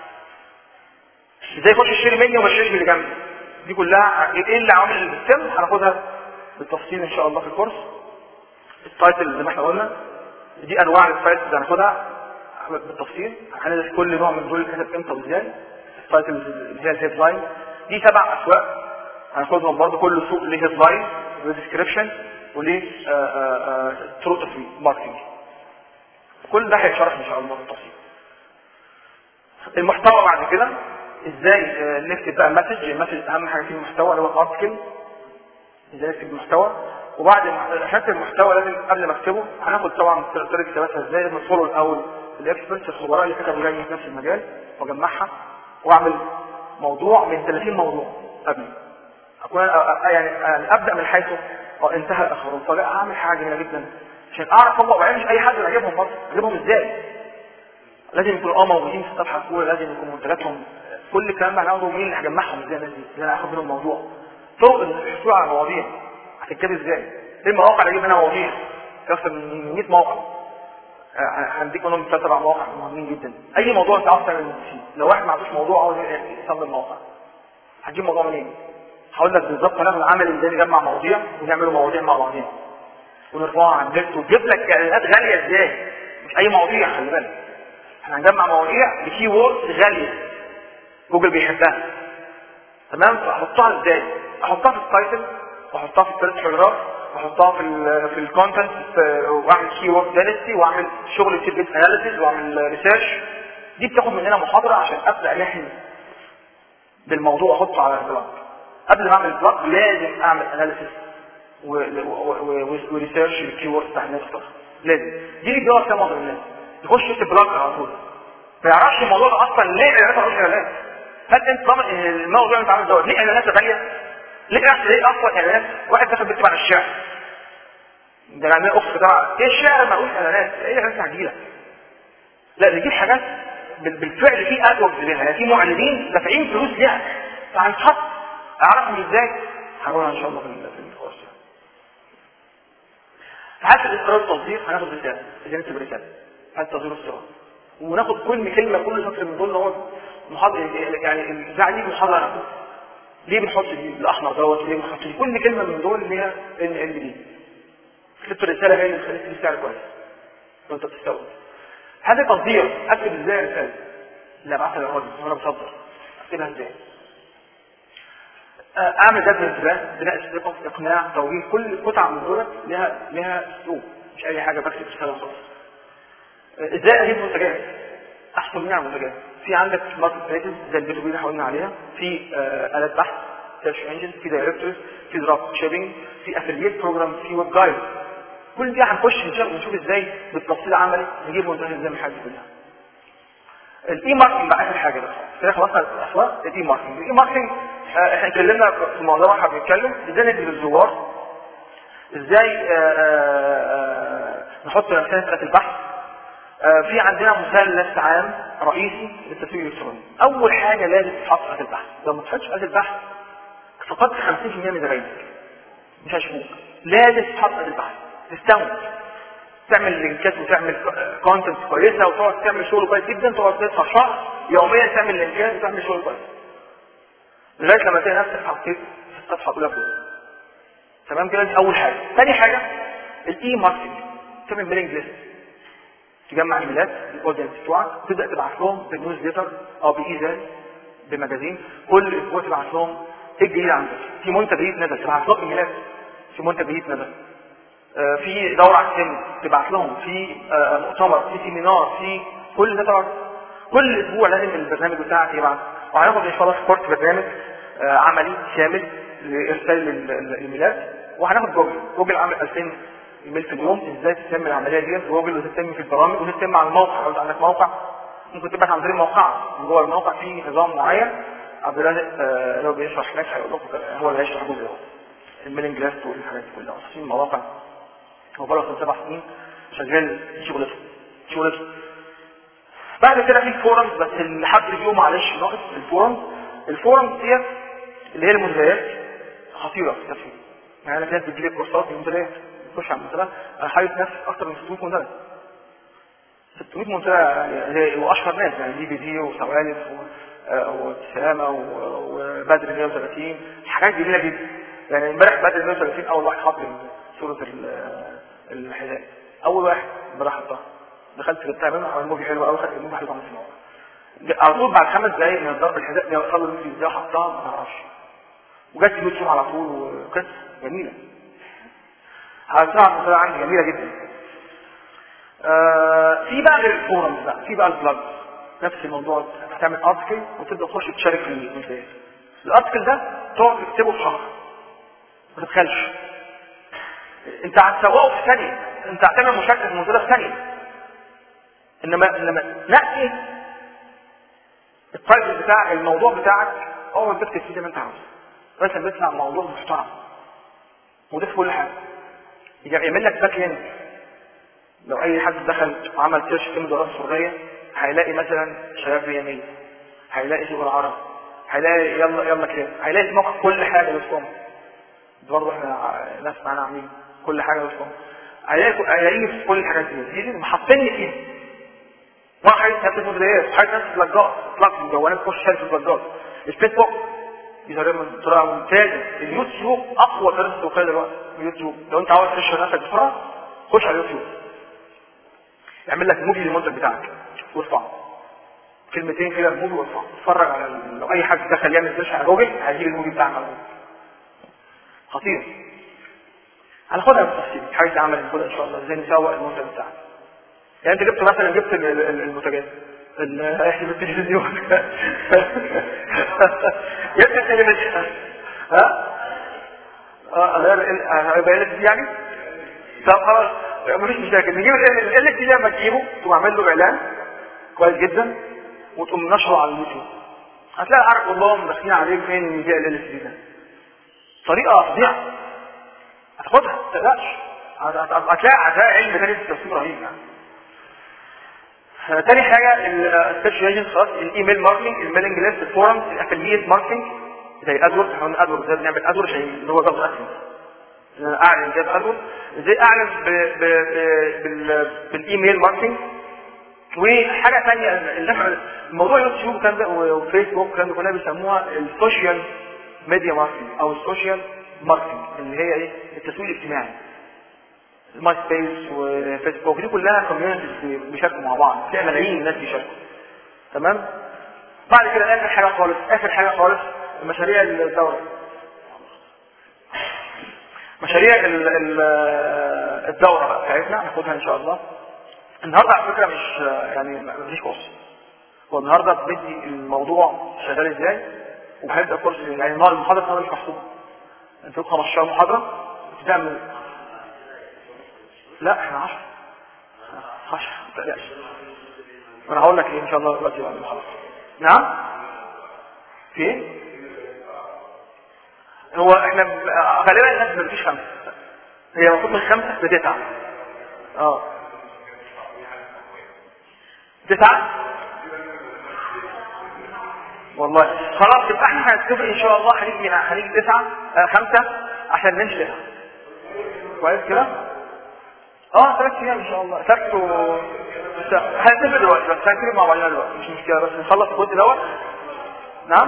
Speaker 1: ازاي يخش يشتري مني وما يشتريش من اللي جنبي دي كلها ايه اللي عامل اللي بتتم هناخدها بالتفصيل ان شاء الله في الكورس التايتل زي ما احنا قلنا دي انواع التايتل اللي هناخدها بالتفصيل هندرس كل نوع من دول كتب امتى وازاي التايتل اللي هي الهيد لاين دي سبع اسواق هناخدهم برضه كل سوق ليه هيد لاين وديسكريبشن وليه آه، آه، آه، طرق تسويق ماركتنج كل ده هيتشرح ان شاء الله بالتفصيل المحتوى بعد كده ازاي آه، نكتب بقى مسج المسج اهم حاجه في المحتوى اللي هو الارتكل ازاي نكتب المحتوى وبعد ما شكل المحتوى لازم قبل ما اكتبه هناخد طبعا طريقه كتابتها ازاي لازم افولو الاول الاكسبرتس الخبراء اللي كتبوا زي في نفس المجال واجمعها واعمل موضوع من 30 موضوع قبل اكون أ- أ- يعني يعني ابدا من حيث انتهى الاخرون فلا اعمل حاجه جميله جدا عشان اعرف اطبق وبعدين مش اي حد اللي اجيبهم برضه اجيبهم ازاي لازم يكونوا اه موجودين في الصفحه الاولى لازم يكون منتجاتهم كل الكلام ده هناخده مين اللي هجمعهم ازاي الناس دي ازاي انا هاخد منهم موضوع طرق الحصول على المواضيع هتتكتب ازاي ايه المواقع اللي اجيب منها مواضيع في اكثر من 100 موقع آه، هنديك منهم ثلاث اربع مواقع مهمين جدا اي موضوع انت عاوز تعمل فيه لو واحد ما عندوش موضوع عاوز يصمم موقع هتجيب موضوع منين هقول لك بالظبط هنعمل عمل ازاي نجمع مواضيع ونعملوا مواضيع مع بعضين ونرفعها على النت وتجيب لك اعلانات غاليه ازاي مش اي مواضيع خلي بالك احنا هنجمع مواضيع بكي ووردز غاليه جوجل بيحبها تمام فاحطها ازاي احطها في التايتل واحطها في الثلاث حجرات واحطها في ال في الكونتنت واعمل كي وورد دانستي واعمل شغل كتير جدا اناليسيز واعمل ريسيرش دي بتاخد مننا محاضره عشان ابدا انحي بالموضوع احطه على البلوج قبل ما اعمل البلوج لازم اعمل اناليسيز وريسيرش الكي وورد بتاع الناس بتاعها. لازم دي اللي بيقعد فيها معظم الناس يخش يكتب بلوج على طول ما يعرفش الموضوع ده اصلا ليه اعلانات ملوش اعلانات هل انت ضامن ان الموضوع اللي انت عامل دوت ليه اعلانات غاليه؟ ليه اصلا ليه اصلا اعلانات؟ واحد دخل بيكتب عن الشعر ده عندنا اخت تبع ايه الشعر ملوش اعلانات؟ ايه اعلانات عجيله لا نجيب حاجات بال- بالفعل في ادوز ليها يعني في معلنين دافعين فلوس ليها فهنتحط اعرفهم ازاي؟ هقولها ان شاء الله في ال- في الكورس في حالة الاستيراد والتصدير هناخد رسالة ازاي نكتب رسالة حالة التصدير والاستيراد وناخد كل كلمة كل سطر من دول اللي هو محاضرة يعني الإذاعة دي محاضرة ناخدها ليه بنحط دي الأحمر دوت ليه بنحط دي كل كلمة من دول اللي هي ان ان دي كتبت الرسالة هي اللي تخليك تجيب سعر كويس وانت بتستورد هذا تصدير اكتب ازاي الرسالة اللي ابعتها للراجل وانا بصدر اكتبها ازاي اعمل ذات الانتباه بناء الثقه اقناع توجيه كل قطعه من دول لها لها اسلوب مش اي حاجه بكتب رساله خلاص ازاي اجيب منتجات احصل منها على منتجات في عندك ماركت بليسز زي البي تو بي اللي احنا قلنا عليها في آه، الات بحث سيرش انجن في دايركتورز في دروب شيبنج في افلييت بروجرام في ويب جايد كل دي هنخش نشوف ونشوف ازاي بالتفصيل عملي نجيب منتجات ازاي من الحاجات دي كلها الاي ماركتنج بقى اخر حاجه بقى كده خلصنا الاسواق الاي ماركتنج الاي ماركتنج آه، احنا اتكلمنا في الموضوع احنا بنتكلم ازاي ندي للزوار ازاي آه، آه، آه، نحط نفسنا في البحث آه، في عندنا مثلث عام رئيسي للتسويق الالكتروني اول حاجه لازم تتحط في البحث لو ما تحطش في البحث فقدت 50% من زباينك مش هيشوفوك لازم تتحط في البحث تستوعب تعمل لينكات وتعمل كونتنت كويسه وتقعد تعمل شغل كويس جدا تقعد تدفع شهر يوميا تعمل لينكات وتعمل شغل كويس لغايه لما تلاقي نفسك حطيت في الصفحه الاولى فوق تمام كده دي اول حاجه ثاني حاجه الاي ماركتنج تعمل ميلينج ليست تجمع ايميلات الاودينس بتوعك وتبدا تبعت لهم بنيوز ليتر او بايزال بمجازين كل اسبوع تبعت لهم ايه الجديد عندك في منتج جديد نزل تبعت لهم ايميلات في منتج جديد نزل آه، في دورة على السن تبعت لهم في آه، مؤتمر في سيمينار في كل ده طبعا كل اسبوع لازم البرنامج بتاعك يبعت وهناخد ان شاء الله في كورس برنامج آه، عملي شامل لارسال ال- ال- الايميلات وهناخد جوجل جوجل عامل 2000 ايميل في اليوم ازاي تتم العمليه ديت جوجل وتتم في البرامج وتتم على الموقع لو انت عندك موقع ممكن تبعت عن طريق موقعك من جوه الموقع في نظام معين عبد الرازق آه، لو بيشرح هناك هيقول لكم هو اللي هيشرح جوجل اهو الميلينج لاست والحاجات دي كلها اصلا المواقع هو بقاله خمس سبع سنين شغال شغلته شغلته بعد كده في فورمز بس اللي حد فيهم معلش ناقص الفورمز الفورمز ديت اللي هي المنتديات خطيره في التسويق يعني انا في ناس بتجيب كورسات من المنتديات تخش على المنتدى انا حاطط نفسي اكتر من 600 منتدى 600 منتدى يعني زي- واشهر ناس يعني دي بي دي وسوالف و- آه، وابتسامه و- وبدر 130 حاجات جميله جدا يعني امبارح بدر 130 اول واحد حط صوره ال- الحذاء اول واحد امبارح حطها دخلت جبتها منه عمل موفي حلو قوي خدت الموفي حلو عمل في على طول بعد خمس دقايق من ضرب الحذاء دي وصل الموفي ازاي حطها ما اعرفش وجت يوتيوب على طول وقصه جميله هتسمع المسألة عندي جميلة جدا آه في بقى غير الفورمز بقى في بقى البلوجز نفس الموضوع هتعمل ارتكل وتبدا تخش تشارك في المنتديات الارتكل ده تقعد تكتبه في شهر ما تتخيلش انت هتسوقه في ثانيه انت هتعمل مشاركه في المنتدى في ثانيه انما انما نقي التايتل بتاع الموضوع بتاعك اول تكتب فيه زي ما انت عاوز مثلا بتسمع موضوع محترم وده في كل حاجه يعمل لك باك اند لو اي حد دخل وعمل سيرش في دراسه سوريه هيلاقي مثلا شباب ريامية هيلاقي شغل عرب هيلاقي يلا يلا كده هيلاقي في موقع كل حاجه دوت كوم برضه احنا ع- ناس معانا عاملين كل حاجه دوت كوم هيلاقي هيلاقيني في كل الحاجات دي دي محطني فيها واحد حاجه نفس المدريات حاجه نفس البلاجات اطلاق مجونات تخش شارك في البلاجات الفيسبوك يظهر من بطريقه ممتازه اليوتيوب اقوى طريقه تسويقيه دلوقتي اليوتيوب لو انت عاوز تنشر نفسك بسرعه خش على اليوتيوب يعمل لك موفي للمنتج بتاعك وارفعه كلمتين كده موفي وارفعه اتفرج على ال- لو اي حد دخل يعمل سيرش على جوجل هيجيب الموفي بتاعك على طول خطير هناخدها بالتفصيل حاجه عمل ناخدها ان شاء الله ازاي نسوق المنتج بتاعك يعني انت جبت مثلا جبت ال- ال- المنتجات ال- احنا التلفزيون جبت التلفزيون ها اه هيبقى هيبقى لك يعني طب خلاص مفيش مشاكل نجيب ال ال دي لما تجيبه تقوم عامل له اعلان كويس جدا وتقوم نشره على اليوتيوب هتلاقي العرب كلهم داخلين عليك فين يبيع ال ال دي ده طريقه فظيعه هتاخدها ما تقلقش هت- هت- هتلاقي هتلاقي علم تاني في التفسير رهيب يعني آه، تاني حاجة السيرش انجن خلاص الايميل ماركتنج الميلنج ليست الفورمز الافليت ماركتنج زي ادورد احنا قلنا ادورد ازاي بنعمل ادورد عشان اللي هو ضغط اكل اعلن ازاي بادورد ازاي اعلن ب... ب... ب... بال... بالايميل ماركتنج وحاجة ثانية اللي احنا موضوع يوتيوب كان ده وفيسبوك كان ده كلها بيسموها السوشيال ميديا ماركتنج او السوشيال ماركتنج اللي هي ايه التسويق الاجتماعي الماي سبيس وفيسبوك دي كلها كوميونيتيز بيشاركوا مع بعض في ملايين الناس بيشاركوا تمام بعد كده اخر حاجه خالص اخر حاجه خالص مشاريع الدوره مشاريع ال- ال- الدوره بقى بتاعتنا هناخدها ان شاء الله النهارده على فكره مش يعني مفيش كورس هو النهارده بدي الموضوع شغال ازاي وهيبدا كورس يعني النهارده المحاضره النهارده مش محسوبه انتوا 15 محاضره بتعمل لا احنا 10 10 ما تقلقش انا هقول لك ايه ان شاء الله دلوقتي بعد المحاضره نعم في ايه هو احنا ب- غالبا الناس ما بتجيش خمسه هي المفروض من خمسه لتسعه اه تسعه والله خلاص يبقى احنا هنتفق ان شاء الله هنيجي هنيجي تسعه آه خمسه عشان نمشي تسعه كويس كده؟ اه ثلاث ايام ان شاء الله سبت و هنتفق دلوقتي بس هنتفق مع بعضنا دلوقتي مش مشكله بس نخلص الجزء دوت نعم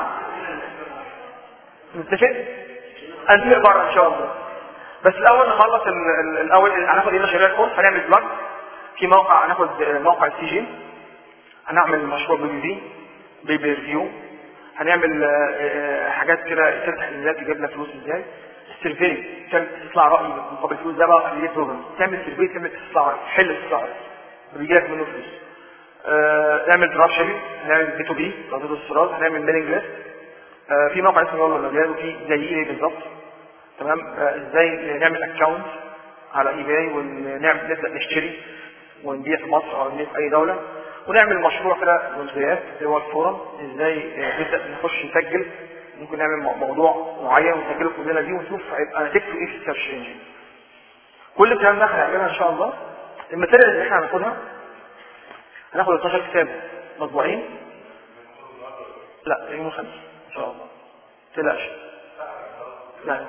Speaker 1: نتفق هنتفق بره ان شاء الله بس الاول نخلص ال- ال- الاول هناخد ايه مشاريع الكورس هنعمل بلاج في موقع هناخد موقع السي جي هنعمل مشروع بي في بيبي ريفيو هنعمل آه، آه، حاجات كده تفتح الايميلات تجيب لك فلوس ازاي سيرفي تعمل تطلع راي مقابل فلوس ده بقى اللي بروجرام تعمل سيرفي تعمل تطلع راي تحل تطلع راي بيجي لك منه فلوس آه، نعمل دراف شيبنج نعمل بي تو بي تنظيم الاستيراد هنعمل ميلينج ليست آه، في موقع اسمه يلا مجال وفي زي ايه بالظبط تمام آه، ازاي نعمل اكونت على اي باي ونعمل نبدا نشتري ونبيع في مصر او نبيع في اي دوله ونعمل مشروع كده منتجات اللي هو الفورم ازاي آه، نبدا نخش نسجل ممكن نعمل مو- موضوع معين ونسجله كلنا دي ونشوف هيبقى نتيجته ايه في السيرش انجن كل الكلام ده هنعملها ان شاء الله الماتيريال اللي احنا هناخدها هناخد 12 كتاب مطبوعين لا يوم الخميس ان شاء الله تقلقش لا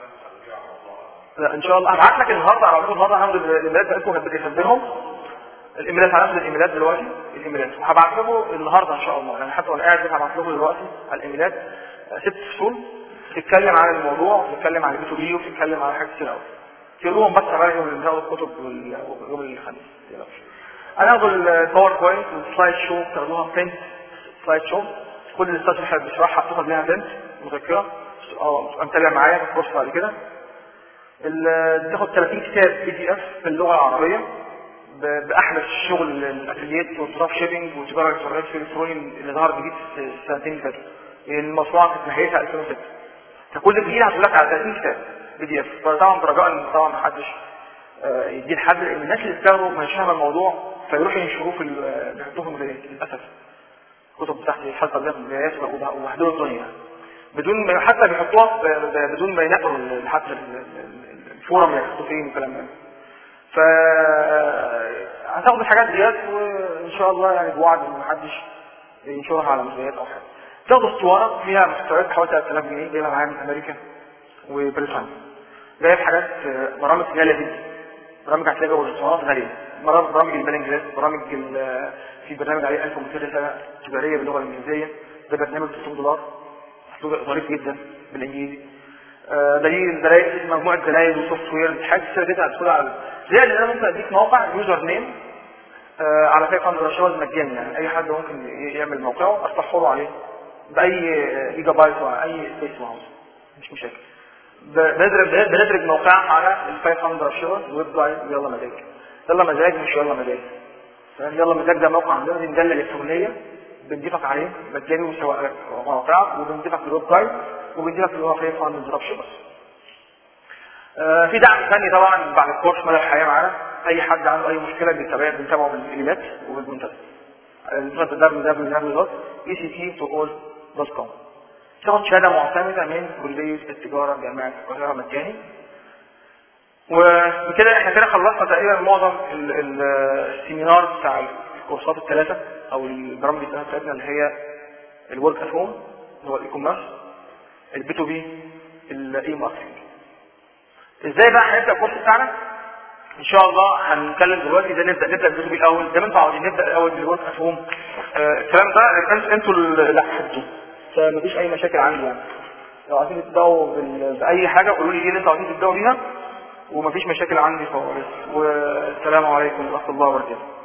Speaker 1: لا ان شاء الله هبعت لك النهارده على طول النهارده هاخد الايميلات بتاعتكم هتسجلهم الايميلات هناخد الايميلات دلوقتي الايميلات وهبعت لكم النهارده ان شاء الله يعني حتى وانا قاعد هبعت لكم دلوقتي على الايميلات آه، ست فصول بتتكلم عن الموضوع بتتكلم عن البي تو بي وبتتكلم عن حاجات كتير قوي تقولوهم بس بقى يوم اللي بناخد الكتب وال- يوم الخميس ما تقلقش. هناخد الباوربوينت والسلايد شو بتاخدوها برنت سلايد شو كل الستات اللي احنا بنشرحها بتاخد منها برنت مذكره اه تبقى متابع معايا في الكورس بعد كده ال- تاخد 30 كتاب بي دي اف باللغه العربيه ب- باحدث الشغل الافلييت والدروب شيبنج والتجاره الالكترونيه في الالكتروني اللي ظهر جديد في السنتين اللي فاتوا المشروع كانت نهايتها 2006 فكل جديد هتقول لك على 30 كتاب بي دي اف فطبعا برجاء ان طبعا محدش آه، يديه لحد لان الناس اللي بتاخده مش فاهمه الموضوع فيروحوا ينشروه في ال- بيحطوه في المدارس للاسف كتب تحت الحلقه ده في المدارس وبهدلوا الدنيا بدون ما حتى بيحطوها ب- ب- بدون ما ينقوا ال- حتى ال- ال- الفورم اللي هيحطوا فيه والكلام ده ف هتاخد الحاجات ديت وان شاء الله يعني بوعد ان محدش ينشرها على مسؤوليات او حاجه تاخد اسطوانه فيها محتويات حوالي 3000 جنيه جايبها معايا من امريكا وبريطانيا جايب حاجات آه، برامج غاليه جدا برامج هتلاقي جوه الاسطوانات غاليه برامج برامج البلنجلات برامج ال- في برنامج عليه 1200 رساله تجاريه باللغه الانجليزيه ده برنامج 300 دولار ظريف جدا بالانجليزي آه، دليل دلائل مجموعه دلائل وسوفت وير حاجات كتير جدا هتدخل على زي ان انا ممكن اديك موقع يوزر نيم آه، على فكره انا رشاوز مجاني يعني اي حد ممكن ي- يعمل موقعه افتحه له عليه باي آه، جيجا بايت ولا اي سبيس ماوس مش مشاكل ب- بندرج بندرج موقعها على ال 500 شغل ويب لاين يلا مزاج يلا مزاج مش يلا مزاج فاهم؟ يلا مزاج ده موقع عندنا دي مجله الكترونيه بنضيفك عليه مجاني وسواء موقعك وبنضيفك الويب لاين وبنضيفك اللي هو 500 دروب شيبرز آه، في دعم ثاني طبعا بعد الكورس مدى الحياه معانا اي حد عنده اي مشكله بنتابعه بنتابعه بالايميلات وبالمنتدى المنتدى www.ecttoall.com تاخد شهاده معتمده من كليه التجاره جامعه القاهره مجاني وبكده احنا كده خلصنا تقريبا معظم ال- ال- السيمينار بتاع الكورسات الثلاثه او البرامج الثلاثه بتاعتنا اللي هي الورك ات هوم اللي هو الاي كوميرس البي تو بي الاي ماركتنج ازاي بقى هنبدا الكورس بتاعنا ان شاء الله هنتكلم دلوقتي ازاي نبدا نبدا بالبي الاول زي ما انتوا عاوزين نبدا الاول بالورك ات هوم الكلام ده انتوا انتوا اللي هتحددوه فمفيش اي مشاكل عندي يعني لو عايزين تبداوا بال- باي حاجه قولوا لي ايه اللي انتوا عايزين تبداوا بيها ومفيش مشاكل عندي خالص والسلام عليكم ورحمه الله وبركاته